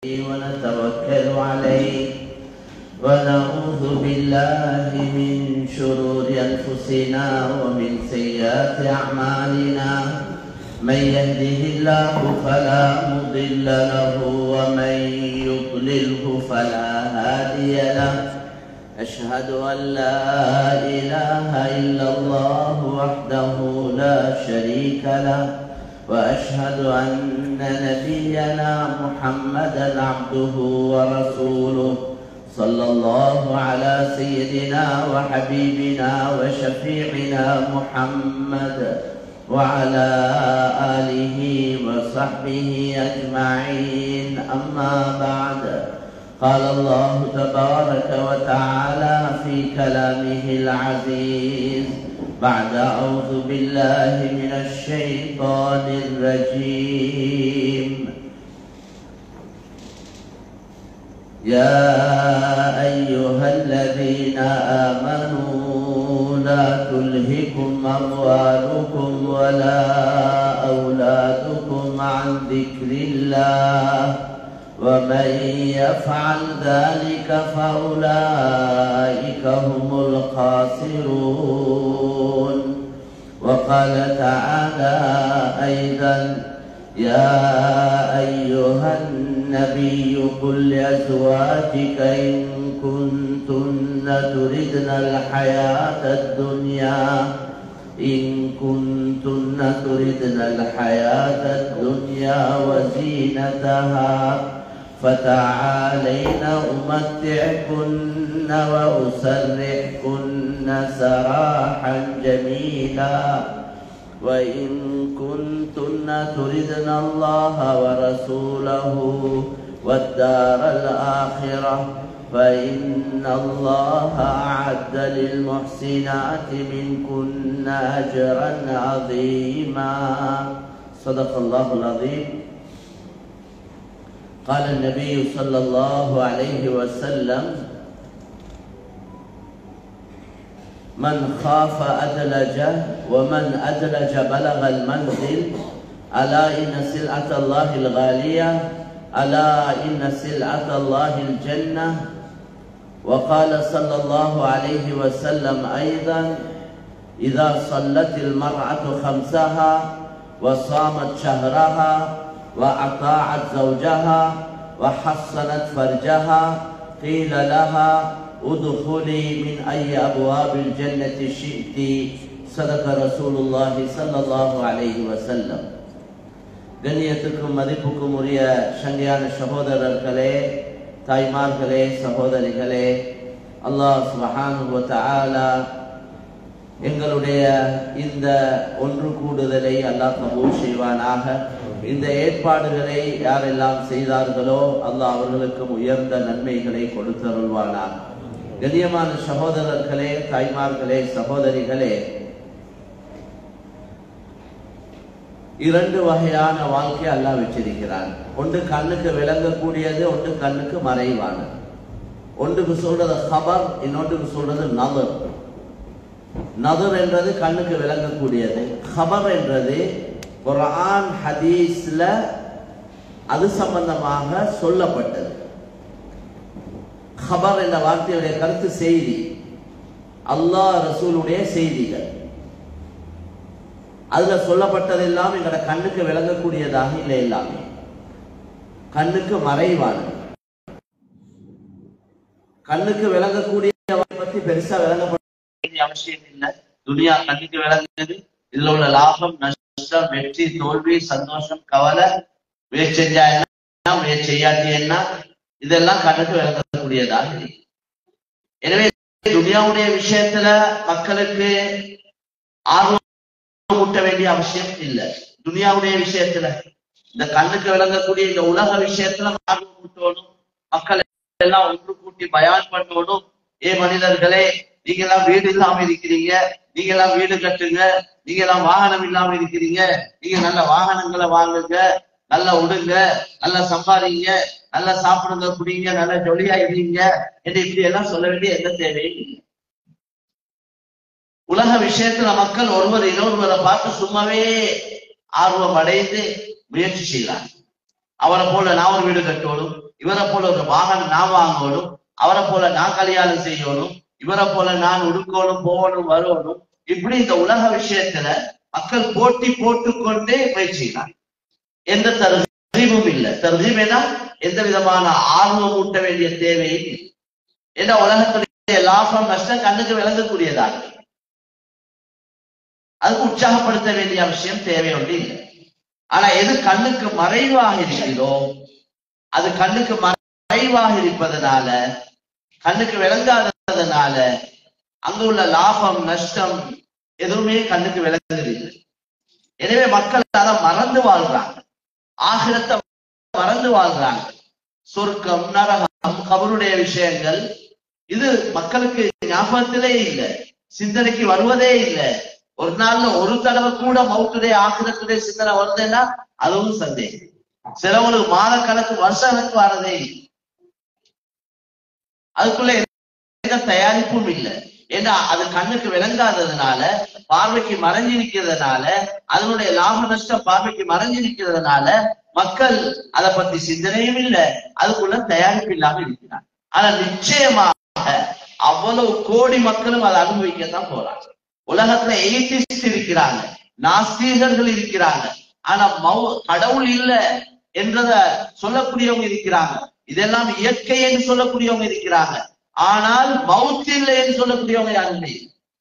ونتوكل عليه ونعوذ بالله من شرور أنفسنا ومن سيئات أعمالنا من يهده الله فلا مضل له ومن يضلله فلا هادي له أشهد أن لا إله إلا الله وحده لا شريك له وأشهد أن نبينا محمدا عبده ورسوله صلى الله على سيدنا وحبيبنا وشفيعنا محمد وعلى آله وصحبه أجمعين أما بعد قال الله تبارك وتعالى في كلامه العزيز بعد أعوذ بالله من الشيطان الرجيم يا أيها الذين آمنوا لا تلهكم أموالكم ولا أولادكم عن ذكر الله ومن يفعل ذلك فأولئك هم الخاسرون وقال تعالى أيضا يا أيها النبي قل لأزواجك إن كنتن تردن الحياة الدنيا إن كنتن تردن الحياة الدنيا وزينتها فتعالين أمتعكن وأسرحكن سراحا جميلا وإن كنتن تردن الله ورسوله والدار الآخرة فإن الله أعد للمحسنات منكن أجرا عظيما صدق الله العظيم قال النبي صلى الله عليه وسلم من خاف أدلج ومن أدلج بلغ المنزل ألا إن سلعة الله الغالية ألا إن سلعة الله الجنة وقال صلى الله عليه وسلم أيضا إذا صلت المرأة خمسها وصامت شهرها وأطاعت زوجها وحصنت فرجها قيل لها ادخلي من أي أبواب الجنة شئت صدق رسول الله صلى الله عليه وسلم கண்ணியத்துக்கும் மதிப்புக்கும் உரிய சங்கையான சகோதரர்களே தாய்மார்களே சகோதரிகளே அல்லாஹ் சுபஹானுவத்தாலா எங்களுடைய இந்த ஒன்று கூடுதலை அல்லாஹ் கபூல் செய்வானாக இந்த ஏற்பாடுகளை யாரெல்லாம் செய்தார்களோ அல்லாஹ் அவர்களுக்கும் உயர்ந்த நன்மைகளை கொடுத்தருள்வானாக கண்ணியமான சகோதரர்களே தாய்மார்களே சகோதரிகளே இரண்டு வகையான வாழ்க்கை அல்லாஹ் வச்சிருக்கிறான் ஒன்று கண்ணுக்கு விளங்கக்கூடியது ஒன்று கண்ணுக்கு மறைவானது ஒன்றுக்கு சொல்றது ஹபர் இன்னொன்றுக்கு சொல்றது நபர் நதர் என்றது கண்ணுக்கு விளங்கக்கூடியது ஹபர் என்றது குரான் ஹதீஸ்ல அது சம்பந்தமாக சொல்லப்பட்டது ஹபர் என்ற வார்த்தையுடைய கருத்து செய்தி அல்லாஹ் ரசூலுடைய செய்திகள் அதுல சொல்லப்பட்டதெல்லாம் எங்களோட கண்ணுக்கு விளங்கக்கூடியதாக இல்லை எல்லாமே கண்ணுக்கு மறைவானது கண்ணுக்கு விளங்கக்கூடிய பத்தி பெருசா விளங்கப்பட வேண்டிய அவசியம் இல்லை துனியா கண்ணுக்கு விளங்குது இதுல உள்ள லாபம் நஷ்டம் வெற்றி தோல்வி சந்தோஷம் கவலை முயற்சி செஞ்சா என்ன முயற்சி செய்யாட்டி என்ன இதெல்லாம் கண்ணுக்கு விளங்கக்கூடியதாக இல்லை எனவே துனியாவுடைய விஷயத்துல மக்களுக்கு ஆர்வம் ஊட்ட வேண்டிய அவசியம் இல்லை துனியாவுடைய விஷயத்துல இந்த கண்ணுக்கு விளங்கக்கூடிய இந்த உலக விஷயத்துல ஆர்வம் ஊட்டணும் மக்கள் எல்லாம் ஒன்று கூட்டி பயான் பண்ணணும் ஏ மனிதர்களே நீங்க எல்லாம் வீடு இல்லாம இருக்கிறீங்க நீங்க எல்லாம் வீடு கட்டுங்க நீங்க எல்லாம் வாகனம் இல்லாம இருக்கிறீங்க நீங்க நல்ல வாகனங்களை வாங்குங்க நல்லா உடுங்க நல்லா சம்பாதிங்க நல்லா சாப்பிடுங்க குடிங்க நல்லா ஜொலியா இருங்க என்று இப்படி எல்லாம் சொல்ல வேண்டிய எந்த தேவையும் இல்லை உலக விஷயத்துல மக்கள் ஒருவர் இன்னொருவரை பார்த்து சும்மாவே ஆர்வம் அடைந்து முயற்சி செய்யலாம் அவரை போல நான் ஒரு வீடு கட்டணும் இவரை போல ஒரு வாகனம் நான் வாங்கணும் அவரை போல நான் கல்யாணம் செய்யணும் இவரை போல நான் உடுக்கணும் போகணும் வரணும் இப்படி இந்த உலக விஷயத்துல மக்கள் போட்டி போட்டுக்கொண்டே முயற்சிக்கிறாங்க எந்த தர்ஜீமும் இல்லை தர்ஜீம் எந்த விதமான ஆர்வம் ஊட்ட வேண்டிய தேவையும் இல்லை ஏன்னா உலகத்துடைய லாபம் நஷ்டம் கண்ணுக்கு விளங்கக்கூடியதாக அதுக்கு உற்சாகப்படுத்த வேண்டிய அவசியம் தேவை ஒன்று இல்லை ஆனா எது கண்ணுக்கு மறைவாக இருக்கிறதோ அது கண்ணுக்கு மறைவாக இருப்பதனால கண்ணுக்கு விளங்காததுனால அங்க உள்ள லாபம் நஷ்டம் எதுவுமே கண்ணுக்கு விளங்குறதில்லை எனவே மக்கள் அதை மறந்து வாழ்றாங்க ஆகிரத்தை மறந்து வாழ்றாங்க சொர்க்கம் நரகம் கபருடைய விஷயங்கள் இது மக்களுக்கு ஞாபகத்திலே இல்லை சிந்தனைக்கு வருவதே இல்லை ஒரு நாள்ல ஒரு தடவை கூட மௌத்துடைய ஆகிரத்துடைய சிந்தனை வருதுன்னா அதுவும் சந்தேகம் சிலவங்களுக்கு மாத கணக்கு வருஷ கணக்கு வரதே இல்லை அதுக்குள்ள எந்த தயாரிப்பும் இல்லை ஏன்னா அது கண்ணுக்கு விளங்காததுனால பார்வைக்கு மறைஞ்சிருக்கிறதுனால அதனுடைய லாப நஷ்டம் பார்வைக்கு மறைஞ்சிருக்கிறதுனால மக்கள் அதை பத்தி சிந்தனையும் இல்லை அதுக்குள்ள தயாரிப்பு இல்லாம இருக்கிறாங்க ஆனா நிச்சயமாக அவ்வளவு கோடி மக்களும் அதை அனுபவிக்கத்தான் போறாங்க உலகத்துல எய்டிஸ்ட் இருக்கிறாங்க நாஸ்தீகர்கள் இருக்கிறாங்க ஆனா மௌ கடவுள் இல்ல என்றத சொல்லக்கூடியவங்க இருக்கிறாங்க இதெல்லாம் இயற்கை என்று சொல்லக்கூடியவங்க இருக்கிறாங்க ஆனால் மவுத் இல்லை என்று சொல்லக்கூடியவங்க யாரும் இல்லை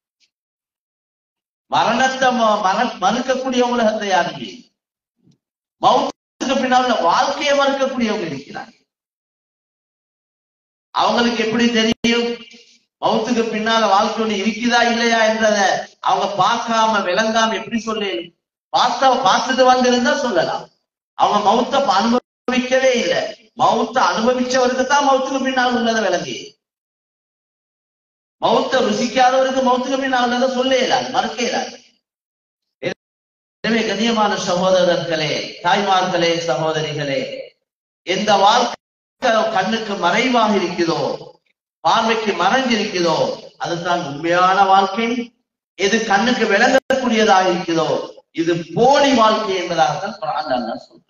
மரணத்தை ம- மற- மறுக்கக்கூடிய உலகத்தை யாரும் இல்லை மவுத்துக்கு பின்னால் வாழ்க்கையை மறுக்கக்கூடியவங்க இருக்கிறாங்க அவங்களுக்கு எப்படி தெரியும் மவுத்துக்கு பின்னால வாழ்க்கை ஒண்ணு இருக்குதா இல்லையா என்றத அவங்க பார்க்காம விளங்காம எப்படி சொல்லணும் பார்த்த பார்த்துட்டு வந்திருந்தா சொல்லலாம் அவங்க மௌத்த அனுபவிக்கவே இல்லை மௌத்த அனுபவிச்சவருக்கு தான் மௌத்துக்கு பின்னால் உள்ளதை விளங்கி மௌத்த ருசிக்காதவருக்கு மௌத்துக்கு பின்னால் உள்ளதை சொல்ல இயலாது மறுக்க இயலாது எனவே கண்ணியமான சகோதரர்களே தாய்மார்களே சகோதரிகளே எந்த வாழ்க்கை கண்ணுக்கு மறைவாக இருக்குதோ பார்வைக்கு மறைஞ்சிருக்குதோ அதுதான் உண்மையான வாழ்க்கை எது கண்ணுக்கு விளங்கக்கூடியதாக இருக்குதோ இது போலி வாழ்க்கை என்பதாகத்தான் குர்ஆன்ல அல்லாஹ் சொல்றான்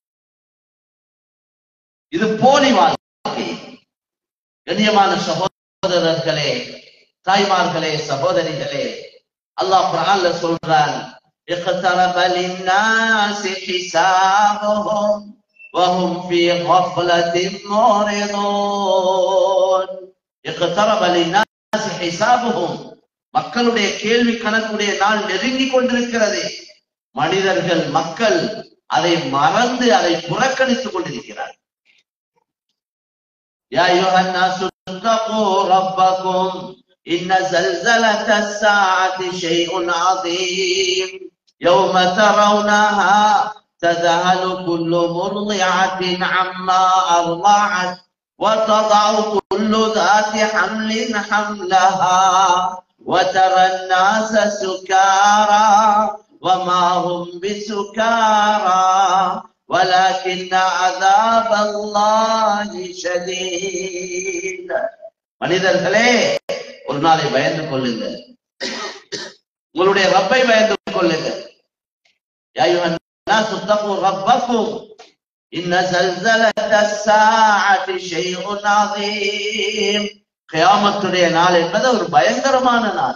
இது போலி வாழ்க்கை கண்ணியமான சகோதரர்களே தாய்மார்களே சகோதரிகளே அல்லாஹ் குர்ஆன்ல சொல்றான் اقترب للناس حسابهم وهم في غفلة معرضون اقترب للناس حسابهم மக்களுடைய கேள்வி கணக்குடைய நாள் நெருங்கி கொண்டிருக்கிறது மனிதர்கள் மக்கள் அதை மறந்து அதை புறக்கணித்துக் கொண்டிருக்கிறார் يا أيها الناس اتقوا ربكم إن زلزلة الساعة شيء عظيم يوم ترونها تذهل كل مرضعة عما أرضعت وتضع كل ذات حمل حملها وترى الناس سكارى وما هم بسكارى ولكن عذاب الله شديد மனிதர்களே ஒரு நாளை பயந்து கொள்ளுங்கள் உங்களுடைய ரப்பை பயந்து கொள்ளுங்கள் يا أيها الناس اتقوا ربكم إن زلزلة الساعة شيء عظيم கியாமத்துடைய நாள் என்பது ஒரு பயங்கரமான நாள்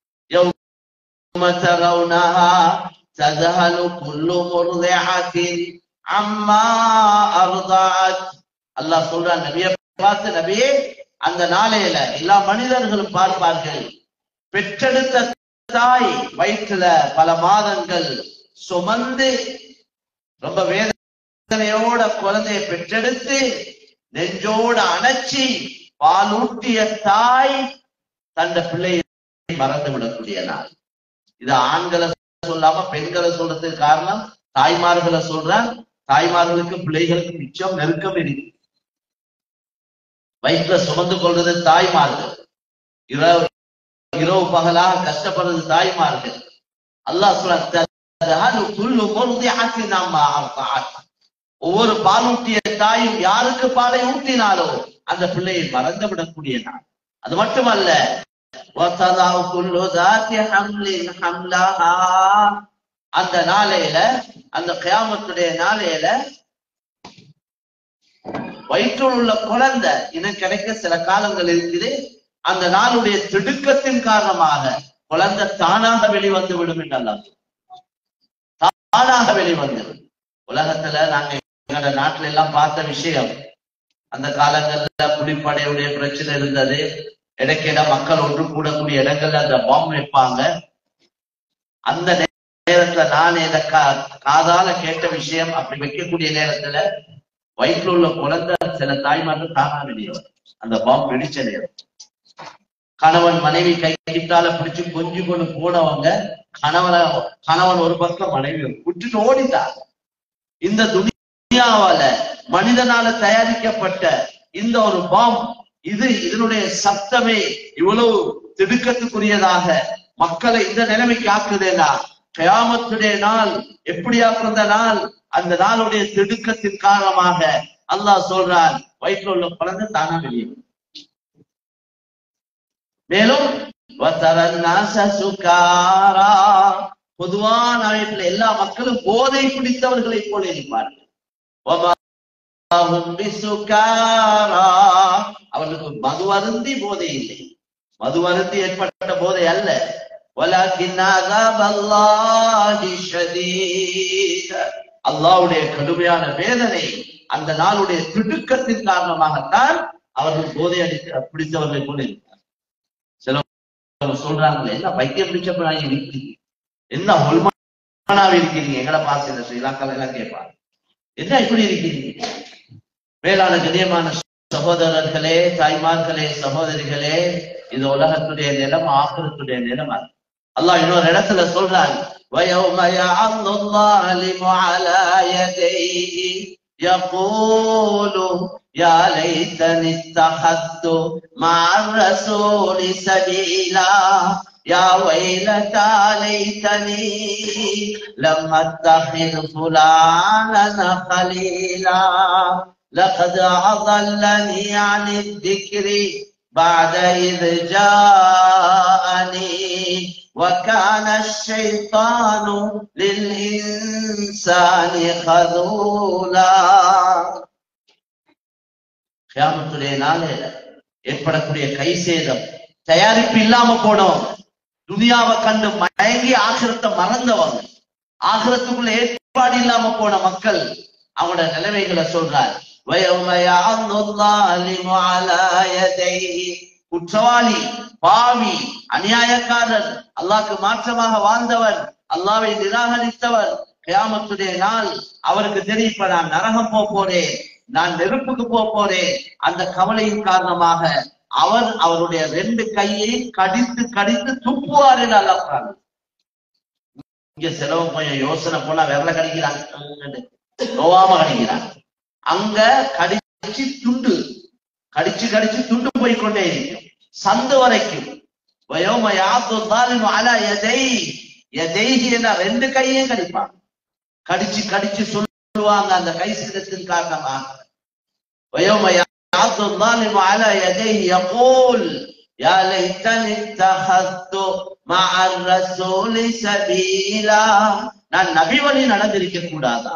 يوم ترونها تذهل كل مرضعة عما أرضعت அல்லாஹ் சொல்றான் நபியை பார்த்து நபியே அந்த நாளையில எல்லா மனிதர்களும் பார்ப்பார்கள் பெற்றெடுத்த தாய் வயிற்றுல பல மாதங்கள் சுமந்து ரொம்ப வேதனையோட குழந்தையை பெற்றெடுத்து நெஞ்சோட அணைச்சி பாலூட்டிய தாய் தந்த பிள்ளையை மறந்து விடக்கூடிய நாள் இது ஆண்களை சொல்லாம பெண்களை சொல்றதுக்கு காரணம் தாய்மார்களை சொல்றான் தாய்மார்களுக்கு பிள்ளைகளுக்கு மிச்சம் நெருக்கம் இருக்கு வயிற்றுல சுமந்து கொள்றது தாய்மார்கள் இரவு இரவு பகலாக கஷ்டப்படுறது தாய்மார்கள் அல்லாஹ் சொல்றான் குல்லு முர்திஅத்தின் அம்மா அர்தஅத். ஒவ்வொரு பாலூட்டிய தாயும் யாருக்கு பாலை ஊட்டினாலோ அந்த பிள்ளையை மறந்து விடக்கூடிய நாள் அது மட்டுமல்ல وَتَضَعُ كُلُّ ذَاتِ حَمْلٍ حَمْلَهَا அந்த நாளையில அந்த கியாமத்துடைய நாளையில வயிற்றில் உள்ள குழந்தை இன்னும் கிடைக்க சில காலங்கள் இருக்குது அந்த நாளுடைய திடுக்கத்தின் காரணமாக குழந்தை தானாக வெளிவந்து விடும் என்றெல்லாம் தானாக வெளிவந்து விடும் உலகத்துல நாங்க எங்களோட நாட்டுல எல்லாம் பார்த்த விஷயம் அந்த காலங்கள்ல புலிப்படையுடைய பிரச்சனை இருந்தது இடைக்கிட மக்கள் ஒன்று கூடக்கூடிய இடங்கள்ல அந்த பாம்பு வைப்பாங்க அந்த நேரத்துல நான் இத கா- காதால கேட்ட விஷயம் அப்படி வைக்கக்கூடிய நேரத்துல வயிற்றுல உள்ள குழந்தை சில தாய்மார்கள் தானா வெளியே வரும். அந்த பாம்பு வெடிச்ச நேரம் கணவன் மனைவி கை கிட்டால பிடிச்சு கொஞ்சி கொண்டு போனவங்க கணவனை கணவன் ஒரு பக்கம் மனைவி விட்டுட்டு ஓடிட்டாங்க இந்த துனியாவால மனிதனால தயாரிக்கப்பட்ட இந்த ஒரு பாம் இது இதனுடைய சப்தமே இவ்வளவு திடுக்கத்துக்குரியதாக மக்களை இந்த நிலைமைக்கு ஆக்குதேனா கயாமத்துடைய நாள் எப்படியாக்குற நாள் அந்த நாளுடைய திடுக்கத்தின் காரணமாக அல்லாஹ் சொல்றான் வயிற்றுல உள்ள குழந்தை தானா வெளியே வரும். மேலும் وَتَرَى النَّاسَ سُكَارَى பொதுவான அமைப்புல எல்லா மக்களும் போதை பிடித்தவர்களை போல இருப்பார்கள் وَمَا هُمْ بِسُكَارَى அவர்களுக்கு மது அருந்தி போதை இல்லை மது அருந்தி ஏற்பட்ட போதை அல்ல وَلَكِنَّ عَذَابَ اللَّهِ شَدِيدٌ அல்லாஹ்வுடைய கடுமையான வேதனை அந்த நாளுடைய திடுக்கத்தின் காரணமாகத்தான் அவர்கள் போதை அடித்து பிடித்தவர்களை போல இருக்கிறார் சில சொல்றாங்களே என்ன பைத்தியம் பிடிச்ச பிராணி இருக்கீங்க என்ன ஹொல்மானாவே இருக்கிறீங்க எங்கட பாசையில ஸ்ரீலங்கால எல்லாம் கேட்பாங்க என்ன இப்படி இருக்கிறீங்க மேலான கண்ணியமான சகோதரர்களே தாய்மார்களே சகோதரிகளே இது உலகத்துடைய நிலம் ஆக்கிரத்துடைய நிலம் அது அல்லாஹ் இன்னொரு இடத்துல சொல்றான் وَيَوْمَ يَعَضُّ الظَّالِمُ عَلَى يَدَيْهِ يَقُولُ يَا لَيْتَنِي اتَّخَذْتُ مَعَ الرَّسُولِ سَبِيلًا يا ويلتى ليتني لم اتخذ فلانا خليلا لقد اضلني عن الذكر بعد اذ جاءني وكان الشيطان للانسان خذولا கியாமத்துடைய நாளையில ஏற்படக்கூடிய கை சேதம் தயாரிப்பு இல்லாம போனவங்க துனியாவை கண்டு மயங்கி ஆகிரத்தை மறந்தவங்க ஆகிரத்துக்குள்ள ஏற்பாடு இல்லாம போன மக்கள் அவங்களோட நிலைமைகளை சொல்றார் وَيَوْمَ يَعَضُّ الظَّالِمُ عَلَى يَدَيْهِ குற்றவாளி பாவி அநியாயக்காரர் அல்லாஹ்க்கு மாற்றமாக வாழ்ந்தவர் அல்லாவை நிராகரித்தவர் கியாமத்துடைய நாள் அவருக்கு தெரியும் இப்ப நான் நரகம் போக போறேன் நான் நெருப்புக்கு போக போறேன் அந்த கவலையின் காரணமாக அவர் அவருடைய ரெண்டு கையை கடித்து கடித்து துப்புவார் என்று அல்லாஹ் சொல்றாங்க. இங்க செலவு கொஞ்சம் யோசனை போனா விரல கடிக்கிறாங்க நோவாம கடிக்கிறாங்க அங்க கடிச்சு துண்டு கடிச்சு கடிச்சு துண்டு போய் கொண்டே இருக்கும் சந்து வரைக்கும் வயோம யாத்து தாலிமு அலா எதை எதைஹி என்ற ரெண்டு கையையும் கடிப்பாங்க கடிச்சு கடிச்சு சொல்லுவாங்க அந்த கை சிதத்தின் காரணமாக ويوم يعض الظالم على يديه يقول يا ليتني اتخذت مع الرسول سبيلا நான் நபி வழி நடந்திருக்க கூடாதா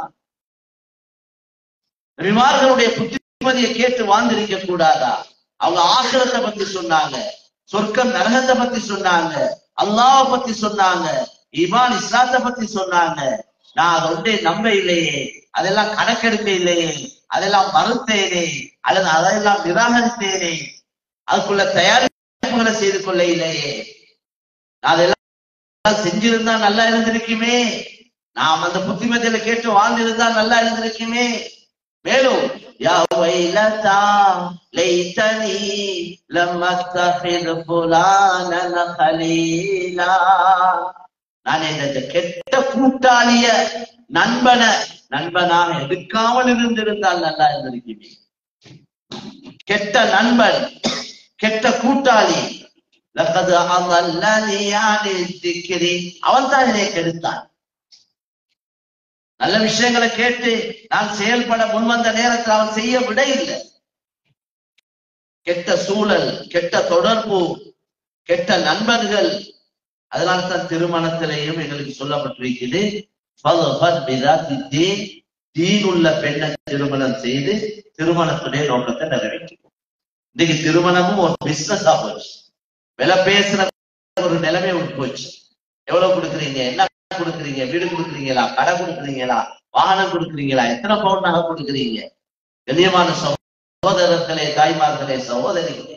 நபிமார்களுடைய புத்திமதியை கேட்டு வாழ்ந்திருக்க கூடாதா அவங்க ஆசிரத்தை பத்தி சொன்னாங்க சொர்க்கம் நரகத்தை பத்தி சொன்னாங்க அல்லாஹ் பத்தி சொன்னாங்க ஈமான் இஸ்லாத்தை பத்தி சொன்னாங்க நான் அதை ஒன்றே நம்ப இல்லையே அதெல்லாம் கணக்கெடுக்க இல்லையே அதெல்லாம் மறுத்தேனே அல்லது அதையெல்லாம் நிராகரித்தேனே அதுக்குள்ள தயாரிப்புகளை செய்து கொள்ள இல்லையே நான் அதெல்லாம் செஞ்சிருந்தா நல்லா இருந்திருக்குமே நாம் அந்த புத்திமதியில கேட்டு வாழ்ந்திருந்தா நல்லா இருந்திருக்குமே மேலும் யா வைலதா லைத்தனி லம் அத்தஹிது ஃபுலானன கலீலா நான் இந்த கெட்ட கூட்டாளிய நண்பனை நண்பனாக எடுக்காமல் இருந்திருந்தால் நல்லா இருந்திருக்குமே கெட்ட நண்பன் கெட்ட கூட்டாளி லக்கது அضلني عن الذكر அவன் தான் என்னை கெடுத்தான் நல்ல விஷயங்களை கேட்டு நான் செயல்பட முன்வந்த நேரத்தில் அவன் செய்ய விட இல்லை கெட்ட சூழல் கெட்ட தொடர்பு கெட்ட நண்பர்கள் அதனால தான் திருமணத்திலேயும் எங்களுக்கு சொல்லப்பட்டிருக்கிறது "ஃபظفر بذات الدين தீன் உள்ள பெண்ணை திருமணம் செய்து திருமணத்துடைய நோக்கத்தை நிறைவேற்றிக்கும் இன்னைக்கு திருமணமும் ஒரு பிசினஸா போச்சு விலை பேசுற ஒரு நிலைமை உண்டு போச்சு எவ்வளவு கொடுக்குறீங்க என்ன கொடுக்குறீங்க வீடு கொடுக்குறீங்களா கடை கொடுக்குறீங்களா வாகனம் கொடுக்குறீங்களா எத்தனை பவுன் நகை கொடுக்குறீங்க கண்ணியமான சகோதரர்களே தாய்மார்களே சகோதரிகளே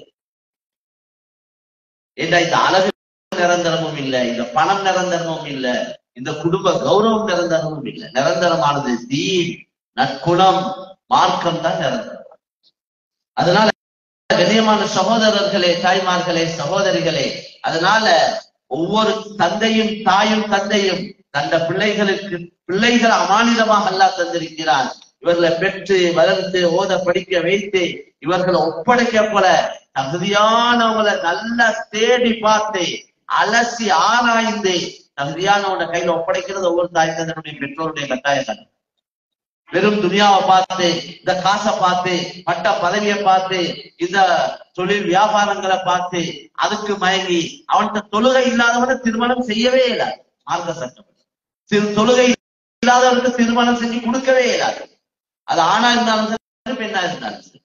ஏண்டா இந்த அழகு நிரந்தரமும் இல்லை இந்த பணம் நிரந்தரமும் இல்லை இந்த குடும்ப கௌரவம் நிரந்தரமும் இல்லை நிரந்தரமானது தீன் நற்குணம் மார்க்கம் தான் நிரந்தரம் அதனால கண்ணியமான சகோதரர்களே தாய்மார்களே சகோதரிகளே அதனால ஒவ்வொரு தந்தையும் தாயும் தந்தையும் தந்த பிள்ளைகளுக்கு பிள்ளைகள் அமானிதமாக அல்லாஹ் தந்திருக்கிறான் இவர்களை பெற்று வளர்த்து ஓத படிக்க வைத்து இவர்களை ஒப்படைக்க போல தகுதியானவங்களை நல்லா தேடி பார்த்து அலசி ஆராய்ந்து தகுதியானவன கையில ஒப்படைக்கிறது ஒவ்வொரு தாய் தந்தனுடைய பெற்றோருடைய கட்டாயம் வெறும் துனியாவை பார்த்து இந்த காசை பார்த்து பட்ட பதவியை பார்த்து இந்த தொழில் வியாபாரங்களை பார்த்து அதுக்கு மயங்கி அவன்கிட்ட தொழுகை இல்லாதவனை திருமணம் செய்யவே இயலாது மார்க்க சட்டம் திரு தொழுகை இல்லாதவனுக்கு திருமணம் செஞ்சு கொடுக்கவே இயலாது அது ஆணா இருந்தாலும் சரி பெண்ணா இருந்தாலும் சரி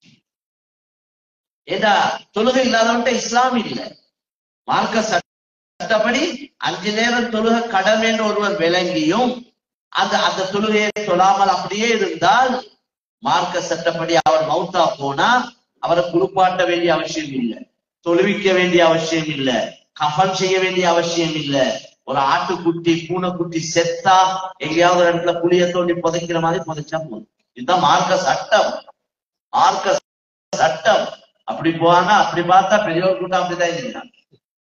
ஏண்டா தொழுகை இல்லாதவன்ட்ட இஸ்லாம் இல்லை மார்க்க சட்டப்படி அஞ்சு நேரம் தொழுகை கடமைன்னு ஒருவர் விளங்கியும் அந்த அந்த தொழுகையை தொழாமல் அப்படியே இருந்தால் மார்க்க சட்டப்படி அவர் மௌத்தா போனா அவரை குளிப்பாட்ட வேண்டிய அவசியம் இல்லை தொழுவிக்க வேண்டிய அவசியம் இல்லை கஃன் செய்ய வேண்டிய அவசியம் இல்லை ஒரு ஆட்டுக்குட்டி பூனைக்குட்டி செத்தா எங்கேயாவது ஒரு இடத்துல புளிய தோண்டி புதைக்கிற மாதிரி புதைச்சா போதும் இதுதான் மார்க்க சட்டம் மார்க்க சட்டம் அப்படி போனா அப்படி பார்த்தா பெரியவர் கூட்டம் அப்படிதான் இருந்தாங்க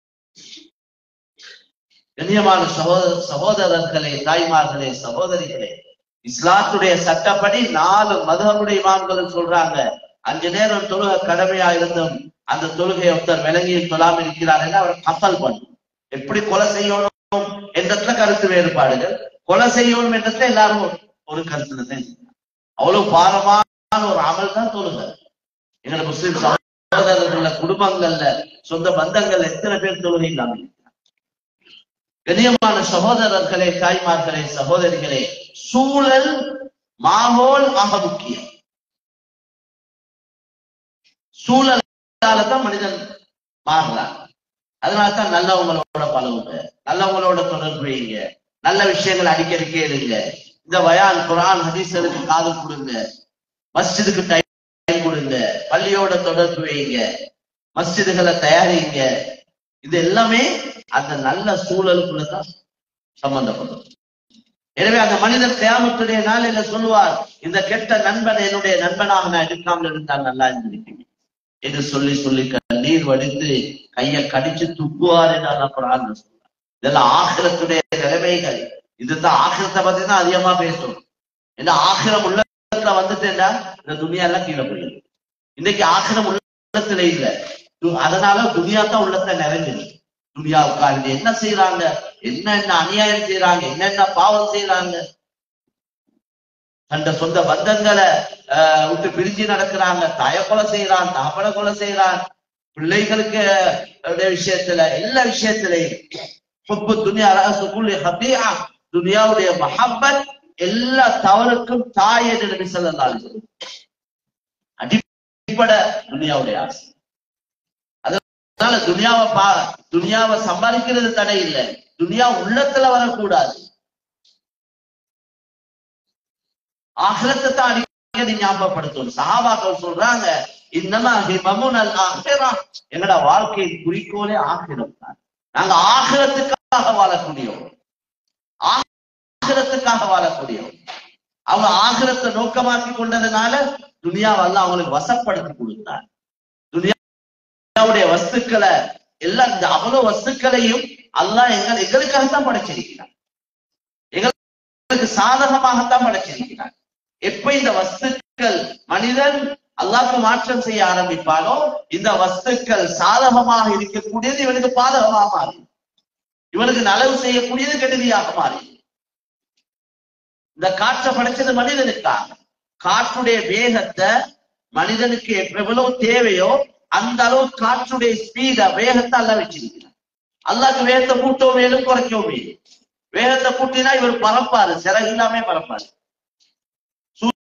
கண்ணியமான சகோதர சகோதரர்களே தாய்மார்களே சகோதரிகளே இஸ்லாத்துடைய சட்டப்படி நாலு மதகுடைய இமாம்கள் சொல்றாங்க அஞ்சு நேரம் தொழுக கடமையா இருந்தும் அந்த தொழுகை ஒருத்தர் விலங்கியில் தொழாமல் இருக்கிறார் என்று அவர் கப்பல் பண்ணும் எப்படி கொலை செய்யணும் என்றதுல கருத்து வேறுபாடுகள் கொலை செய்யணும் என்றதுல எல்லாரும் ஒரு கருத்துல தான் அவ்வளவு பாரமான ஒரு அமல் தான் தொழுக எங்களை முஸ்லிம் சகோதரர்கள குடும்பங்கள்ல சொந்த பந்தங்கள் எத்தனை பேர் தொழுகை இல்லாமல் கண்ணியமான சகோதரர்களே தாய்மார்களே சகோதரிகளே சூழல் மாகோல் ஆக முக்கியம் சூழலால தான் மனிதன் மாறுறான் அதனால தான் நல்லவங்களோட பழகுங்க நல்லவங்களோட தொடர்பு வைங்க நல்ல விஷயங்கள் அடிக்கடி கேளுங்க இந்த வயான் குரான் ஹதீசருக்கு காது கொடுங்க மஸ்ஜிதுக்கு டைம் கொடுங்க பள்ளியோட தொடர்பு வைங்க மஸ்ஜிதுகளை தயாரிங்க இது எல்லாமே அந்த நல்ல சூழலுக்குள்ளதான் சம்பந்தப்படும் எனவே அந்த மனிதர் தேமத்துடைய நாளில சொல்லுவார் இந்த கெட்ட நண்பன் என்னுடைய நண்பனாக நான் எடுக்காமல் இருந்தால் நல்லா இருந்திருக்கேன் என்று சொல்லி சொல்லி நீர் வடித்து கையை கடிச்சு துப்புவார் என்று அல்லா குரான் சொல்றார் இதெல்லாம் ஆகிரத்துடைய நிலைமைகள் இதுதான் ஆகிரத்தை பத்தி தான் அதிகமா பேசும் ஏன்னா ஆகிரம் உள்ளத்துல வந்துட்டேன்னா இந்த துணியா எல்லாம் கீழே போயிடும் இன்னைக்கு ஆகிரம் உள்ளத்துல இல்ல அதனால துனியா தான் உள்ளத்தை நிறைஞ்சிருக்கு துனியாவுக்காக என்ன செய்யறாங்க என்ன என்ன அநியாயம் செய்யறாங்க என்னென்ன பாவம் செய்யறாங்க தந்த சொந்த பந்தங்களை ஆஹ் விட்டு பிரிஞ்சு நடக்கிறாங்க தாய கொலை செய்யறான் தாப்பட கொலை செய்யறான் பிள்ளைகளுக்கு விஷயத்துல எல்லா விஷயத்திலையும் சொப்பு துணியா அரசுக்குள்ளே ஹபியா துனியாவுடைய மஹப்பத் எல்லா தவறுக்கும் தாய் என்று நபி சொல்லலாம் அடிப்படை துனியாவுடைய ஆசை அதனால துனியாவை பா துனியாவை சம்பாதிக்கிறது தடை இல்லை துனியா உள்ளத்துல வரக்கூடாது ஆகிரத்தை தான் அடிக்கடி ஞாபகப்படுத்தும் சஹாபாக்கள் சொல்றாங்க இன்னமா ஹிமமுனல் ஆஹிரா எங்கட வாழ்க்கையின் குறிக்கோளே ஆகிரம் தான் நாங்க ஆகிரத்துக்காக வாழக்கூடியோம் ஆகிரத்துக்காக வாழக்கூடியோம் அவங்க ஆகிரத்தை நோக்கமாக்கி கொண்டதுனால துனியாவெல்லாம் அவங்களுக்கு வசப்படுத்தி கொடுத்தார் துனியாவுடைய வஸ்துக்களை எல்லாம் இந்த அவ்வளவு வஸ்துக்களையும் அல்லாஹ் எங்கள் எங்களுக்காகத்தான் படைச்சிருக்கிறார் எங்களுக்கு சாதகமாகத்தான் படைச்சிருக்கிறார் எப்ப இந்த வஸ்துக்கள் மனிதன் அல்லாஹ்க்கு மாற்றம் செய்ய ஆரம்பிப்பானோ இந்த வஸ்துக்கள் சாதகமாக இருக்கக்கூடியது இவனுக்கு பாதகமாக மாறி இவனுக்கு நலவு செய்யக்கூடியது கெடுதியாக மாறி இந்த காற்றை படைச்சது மனிதனுக்காக காற்றுடைய வேகத்தை மனிதனுக்கு எவ்வளவு தேவையோ அந்த அளவு காற்றுடைய ஸ்பீட வேகத்தை அல்ல வச்சிருக்கிறார் அல்லாக்கு வேகத்தை கூட்டவும் மேலும் குறைக்கவும் மேலும் வேகத்தை கூட்டினா இவர் பறப்பாரு சிறகு இல்லாம பறப்பாரு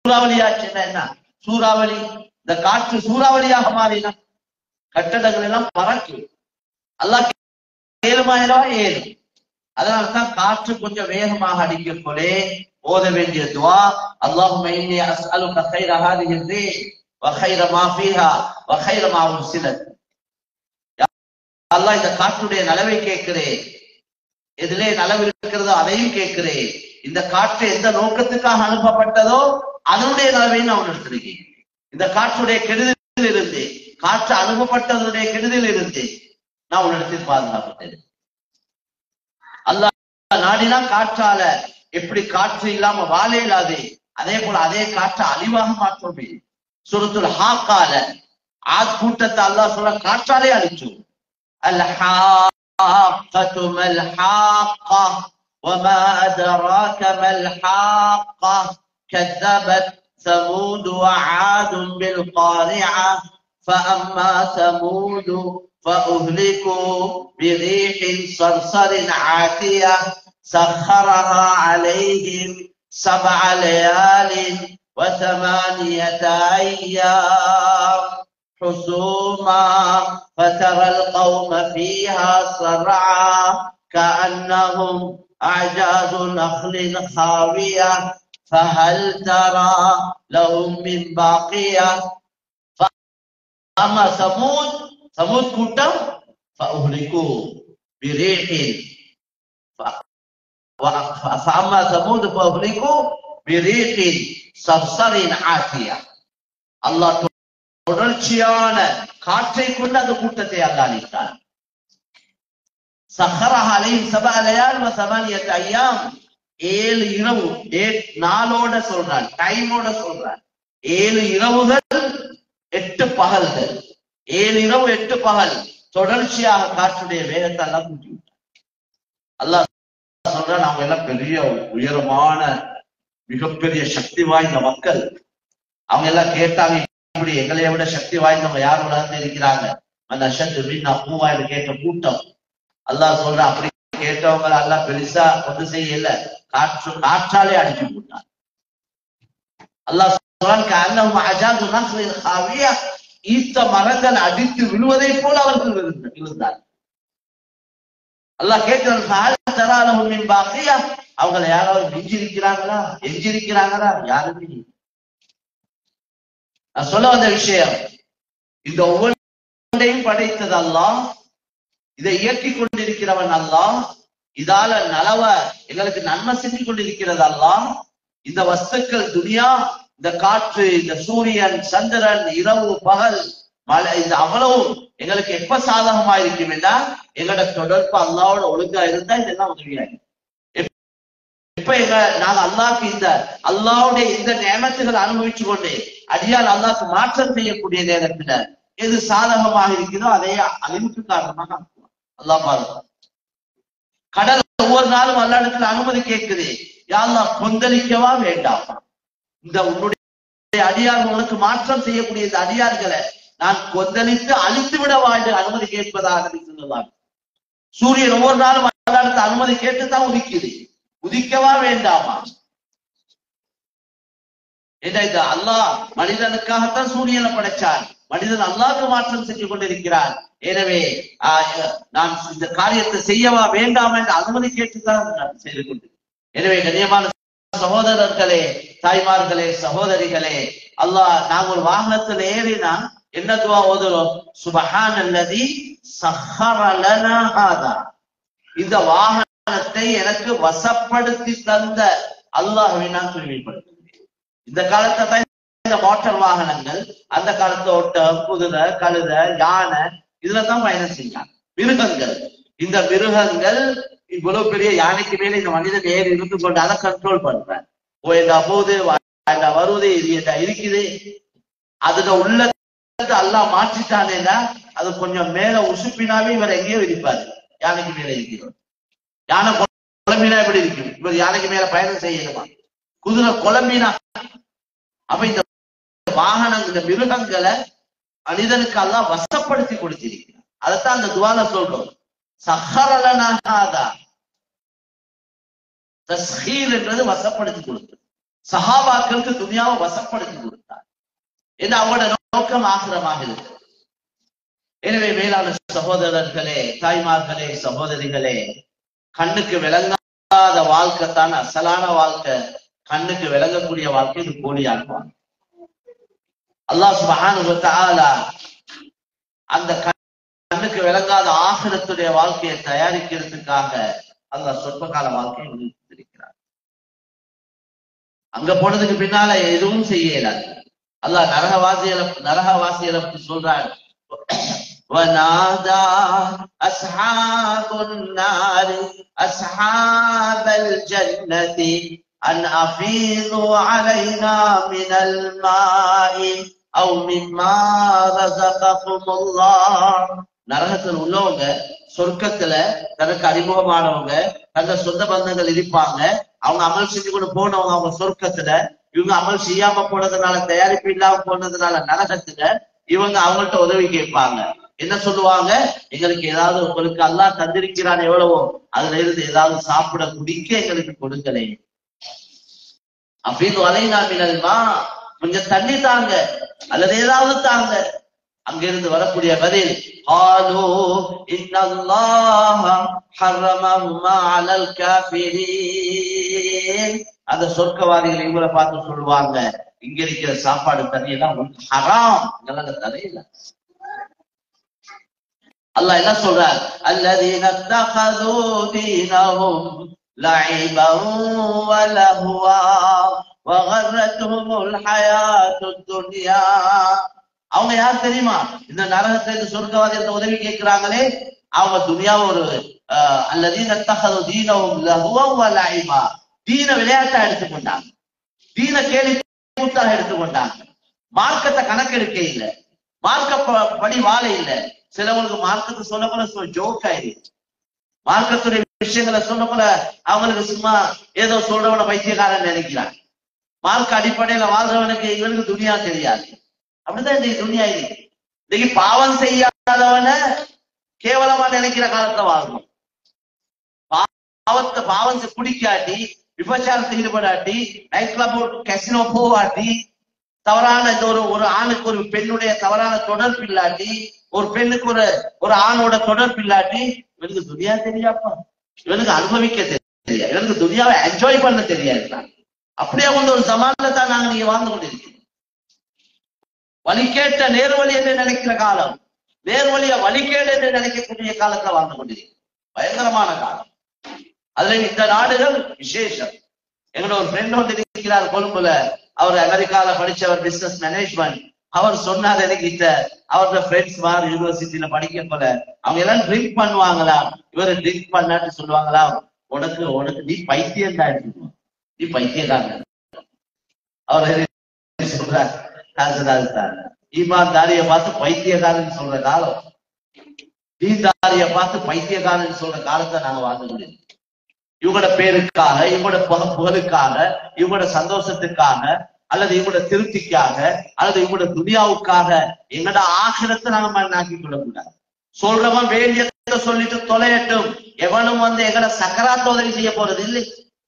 சூறாவளியாச்சுன்னா என்ன சூறாவளி இந்த காற்று சூறாவளியாக மாறினா கட்டடங்கள் எல்லாம் பறக்கும் அல்லாஹ் ஏழுமாயிரவா ஏழு அதனாலதான் காற்று கொஞ்சம் வேகமாக அடிக்கக்கொள்ளே ஓத வேண்டிய துவா அல்லாஹும்ம இன்னி அஸ்அலுக கைர ஹாதிஹி الريح وخير ما فيها وخير ما أرسلت அல்லாஹ் இந்த காற்றுடைய நலவை கேட்கிறேன் எதிலே நலவு இருக்கிறதோ அதையும் கேட்கிறேன் இந்த காற்று எந்த நோக்கத்துக்காக அனுப்பப்பட்டதோ அதனுடைய நலவையும் நான் உணர்த்திருக்கேன் இந்த காற்றுடைய கெடுதலில் இருந்து காற்று அனுப்பப்பட்டதனுடைய கெடுதலில் இருந்து நான் உன்னிடத்தில் பாதுகாப்பட்டேன் அல்லாஹ் நாடினா காற்றால எப்படி காற்று இல்லாம வாழ இல்லாது அதே போல அதே காற்றை அழிவாக மாற்றோமே சுரத்துல ஹாக்கால ஆத் கூட்டத்தை அல்லாஹ் சொல்ல காற்றாலே அழிச்சோம் الحاقة ما الحاقة وما أدراك ما الحاقة كذبت ثمود وعاد بالقارعة فأما ثمود فأهلكوا بريح صرصر عاتية سخرها عليهم سبع ليال وثمانية أيام حسوما فترى القوم فيها صرعا كأنهم أعجاز نخل خاوية فهل ترى لهم من باقية فأما ثمود ثمود كتم فأهلكوا بريح ف- و- فأما ثمود فأهلكوا بريح صرصر عاتية الله தொடர்ச்சியான காற்றை கொண்டு அந்த கூட்டத்தை அல்லாளித்தார் சஹரஹாலையும் சபாலயால் சபானியத் ஐயாம் ஏழு இரவு ஏ- நாளோட சொல்றான் டைமோட சொல்றான் ஏழு இரவுகள் எட்டு பகல்கள் ஏழு இரவு எட்டு பகல் தொடர்ச்சியாக காற்றுடைய வேகத்தை எல்லாம் கூட்டி விட்டான் அல்லாஹ் சொல்றான் அவங்க எல்லாம் பெரிய உயரமான மிகப்பெரிய சக்தி வாய்ந்த மக்கள் அவங்க எல்லாம் கேட்டாங்க இப்படி எங்களை விட சக்தி வாய்ந்தவங்க யார் உலகத்துல இருக்கிறாங்க அந்த அஷத்து மீனா பூவாயின்னு கேட்ட கூட்டம் அல்லாஹ் சொல்ற அப்படி கேட்டவங்க எல்லாம் பெருசா ஒன்று செய்யல காற்று காற்றாலே அடிச்சு போட்டான் அல்லாஹ் சொல்றான் கஅன்னஹும் அஜாது நக்லின் ஹாவியா ஈத்த மரங்கள் அடித்து விழுவதை போல அவர்கள் விழுந்த- விழுந்தார் அல்லாஹ் கேட்கிறான் "ஃபஹல் தரா லஹும் மின் பாக்கியா அவங்களை யாராவது மிஞ்சிருக்கிறாங்களா எஞ்சிருக்கிறாங்களா யாருமே இல்லை. நான் சொல்ல வந்த விஷயம் இந்த ஒவ்வொன்றையும் படைத்தது அல்லாஹ் இதை இயக்கி கொண்டிருக்கிறவன் அல்லாஹ் இதால நலவ எங்களுக்கு நன்மை செஞ்சு கொண்டிருக்கிறது அல்லாஹ் இந்த வஸ்துக்கள் துனியா இந்த காற்று இந்த சூரியன் சந்திரன் இரவு பகல் மழை இந்த அவ்வளவும் எங்களுக்கு எப்ப சாதகமா இருக்கும் என்றால் எங்களோட தொடர்பு அல்லாவோட ஒழுங்கா இருந்தா இதெல்லாம் உதவியா இருக்கும். எப்ப- எப்ப எங்க நாங்க அல்லாஹ்க்கு இந்த அல்லாவுடைய இந்த நியமத்துகள் அனுபவிச்சு கொண்டு அடியால் அல்லாஹ்க்கு மாற்றம் செய்யக்கூடிய நேரத்துல எது சாதகமாக இருக்கிறதோ அதை அழிவுக்கு காரணமாக ஆக்குவான். அல்லாஹ் பாருங்க கடல் ஒவ்வொரு நாளும் அல்லாடத்துல அனுமதி கேட்குது யாழ்லா கொந்தளிக்கவா வேண்டாம் இந்த உன்னுடைய அடியார் உனக்கு மாற்றம் செய்யக்கூடிய இந்த அடியார்களை நான் கொந்தளித்து அழித்து விடவா என்று அனுமதி கேட்பதாக நபி சொல்லலாம் சூரியன் ஒவ்வொரு நாளும் அல்லாடத்துல அனுமதி கேட்டுதான் உதிக்குது உதிக்கவா வேண்டாமா என்ன இது அல்லாஹ் மனிதனுக்காகத்தான் சூரியனை படைச்சான் மனிதன் அல்லாஹ்க்கு மாற்றம் செஞ்சு கொண்டிருக்கிறான் எனவே ஆஹ், நான் இந்த காரியத்தை செய்யவா வேண்டாம் என்று அனுமதி கேட்டுத்தான் நான் செய்து கொண்டு எனவே கண்ணியமான சகோதரர்களே தாய்மார்களே சகோதரிகளே அல்லாஹ் நாங்க ஒரு வாகனத்தில் ஏறினா என்ன துவா ஓதுறோம் சுபஹான் அல்லதி சஹரலனா ஹாதா இந்த வாகனத்தை எனக்கு வசப்படுத்தி தந்த அல்லாஹ்வை நான் தூய்மைப்படுத்துகிறேன் இந்த காலத்தை தான் இந்த மோட்டார் வாகனங்கள் அந்த காலத்துல ஒட்டகம் குதிரை கழுதை யானை இதுல தான் பயணம் செஞ்சாங்க மிருகங்கள் இந்த மிருகங்கள் இவ்வளவு பெரிய யானைக்கு மேல இந்த மனிதன் ஏறி இருந்து கொண்டு அதை கண்ட்ரோல் பண்றான் ஓ என்ன போகுது வா- என்ன வருது இது என்ன இருக்குது அதுல உள்ளத்தை அல்லாஹ் மாற்றிட்டானேன்னா அது கொஞ்சம் மேல உசுப்பினாவே இவர் எங்கேயோ இருப்பாரு யானைக்கு மேல இருக்கிறோம் யானை குழம்பினா எப்படி இருக்கும் இவர் யானைக்கு மேல பயணம் செய்யணுமா குதிரை குழம்பினா அப்ப இந்த வாகனம் இந்த மிருகங்களை மனிதனுக்கு எல்லாம் வசப்படுத்தி கொடுத்திருக்கிறார் அதைத்தான் அந்த துவால சொல்றோம் சஹரலனாகாதா தஸ்ஹீர் என்றது வசப்படுத்தி கொடுத்து சஹாபாக்களுக்கு துனியாவை வசப்படுத்தி கொடுத்தார் என்று அவங்களோட நோக்கம் ஆசிரமாக இருக்கு எனவே மேலான சகோதரர்களே தாய்மார்களே சகோதரிகளே கண்ணுக்கு விளங்காத வாழ்க்கை தான் அசலான வாழ்க்கை கண்ணுக்கு விளங்கக்கூடிய வாழ்க்கை இது போலியான வாழ்க்கை அல்லாஹ் சுபஹானஹு வ தஆலா அந்த கண்ணுக்கு விளங்காத ஆகிரத்துடைய வாழ்க்கையை தயாரிக்கிறதுக்காக அல்லாஹ் சொற்ப கால வாழ்க்கையை விதித்திருக்கிறார் அங்க போனதுக்கு பின்னால எதுவும் செய்ய இயலாது அல்லாஹ் நரகவாசியில நரகவாசியில சொல்றான் ونادى أصحاب النار أصحاب الجنة أن أفيضوا علينا من الماء أو مما رزقكم الله நரகத்தில் உள்ளவங்க சொர்க்கத்துல தனக்கு அறிமுகமானவங்க தங்க சொந்த பந்தங்கள் இருப்பாங்க அவங்க அமல் செஞ்சு கொண்டு போனவங்க அவங்க சொர்க்கத்துல இவங்க அமல் செய்யாம போனதுனால தயாரிப்பு இல்லாம போனதுனால நரகத்துல இவங்க அவங்கள்ட்ட உதவி கேட்பாங்க என்ன சொல்லுவாங்க எங்களுக்கு ஏதாவது உங்களுக்கு அல்லாஹ் தந்திருக்கிறான் எவ்வளவோ அதுல இருந்து ஏதாவது சாப்பிட குடிக்க எங்களுக்கு கொடுங்களே அப்படின்னு வலைனா மினல்மா கொஞ்சம் தண்ணி தாங்க அல்லது ஏதாவது தாங்க அங்கிருந்து வரக்கூடிய பதில் ஆலோ இன்னல்லாஹ ஹர்ரமஹுமா அலல் காஃபிரீன் அந்த சொர்க்கவாதிகள் இவரை பார்த்து சொல்லுவாங்க இங்க இருக்கிற சாப்பாடு தண்ணி எல்லாம் உங்களுக்கு ஹராம் இதெல்லாம் தரையில அல்லாஹ் என்ன சொல்றார் அல்லதீன தகது தீனஹும் لعبا ولهوا وغرتهم الحياة الدنيا அவங்க யார் தெரியுமா இந்த நரகத்துல இருந்து சொர்க்கவாதிகள் உதவி கேட்கிறாங்களே அவங்க துனியாவை ஒரு அல்லதீன தகது தீனவும் லஹுவா லைபா தீன விளையாட்டா எடுத்துக்கொண்டாங்க தீன கேலி கூத்தாக எடுத்துக்கொண்டாங்க மார்க்கத்தை கணக்கெடுக்க இல்லை மார்க்க படி வாழ இல்லை சிலவங்களுக்கு மார்க்கத்தை சொல்ல போல ஜோக் ஆயிடுச்சு மார்க்கத்துடைய விஷயங்களை சொல்ல போல அவங்களுக்கு சும்மா ஏதோ சொல்றவன பைத்தியக்காரன் நினைக்கிறான் மார்க்க அடிப்படையில வாழ்றவனுக்கு இவனுக்கு துணியா தெரியாது அப்படிதான் இந்த துணியா இருக்கு இன்னைக்கு பாவம் செய்யாதவன கேவலமா நினைக்கிற காலத்துல வாழணும் பாவத்தை பாவம் குடிக்காட்டி விபச்சாரத்தில் ஈடுபடாட்டி நைட் கிளப் கசினோ போவாட்டி தவறான இந்த ஒரு ஒரு ஆணுக்கு ஒரு பெண்ணுடைய தவறான தொடர்பு இல்லாட்டி ஒரு பெண்ணுக்கு ஒரு ஒரு ஆணோட தொடர்பு இல்லாட்டி இவனுக்கு துனியா தெரியாப்பா இவனுக்கு அனுபவிக்க தெரியாது இவனுக்கு துனியாவை என்ஜாய் பண்ண தெரியாது அப்படியே வந்து ஒரு சமாளில தான் நாங்க நீங்க வாழ்ந்து கொண்டிருக்கோம் வழிகேட்ட நேர்வழி என்று நினைக்கிற காலம் நேர்வழிய வழிகேடு என்று நினைக்கக்கூடிய காலத்துல வாழ்ந்து கொண்டிருக்கிறோம் பயங்கரமான காலம் அதுல இந்த நாடுகள் விசேஷம் எங்களோட ஒரு ஃப்ரெண்ட் வந்து இருக்கிறார் கொழும்புல அவர் அமெரிக்கால படிச்சவர் பிசினஸ் மேனேஜ்மெண்ட் அவர் சொன்னார் எனக்கு இந்த அவரோட ஃப்ரெண்ட்ஸ் மாதிரி யூனிவர்சிட்டியில படிக்க போல அவங்க எல்லாம் ட்ரிங்க் பண்ணுவாங்களா இவரை ட்ரிங்க் பண்ணாட்டு சொல்லுவாங்களா உனக்கு உனக்கு நீ பைத்தியம் தான் எடுத்துக்கணும் நீ பைத்தியக்காரன் அவர் சொல்றார் ஈமான்தாரிய பார்த்து பைத்தியக்காரன் சொல்ற காலம் தீன்தாரிய பார்த்து பைத்தியக்காரன் சொல்ற காலத்தை நாங்க வாழ்ந்து முடியும் இவங்களோட பேருக்காக இவங்களோட புகழுக்காக இவங்களோட சந்தோஷத்துக்காக அல்லது இவங்களோட திருப்திக்காக அல்லது இவங்களோட துனியாவுக்காக எங்களோட ஆசிரத்தை நாங்க மண்ணாக்கி கொள்ளக்கூடாது சொல்றவன் வேண்டியதை சொல்லிட்டு தொலையட்டும் எவனும் வந்து எங்களோட சக்கராத்த உதவி செய்ய போறது இல்லை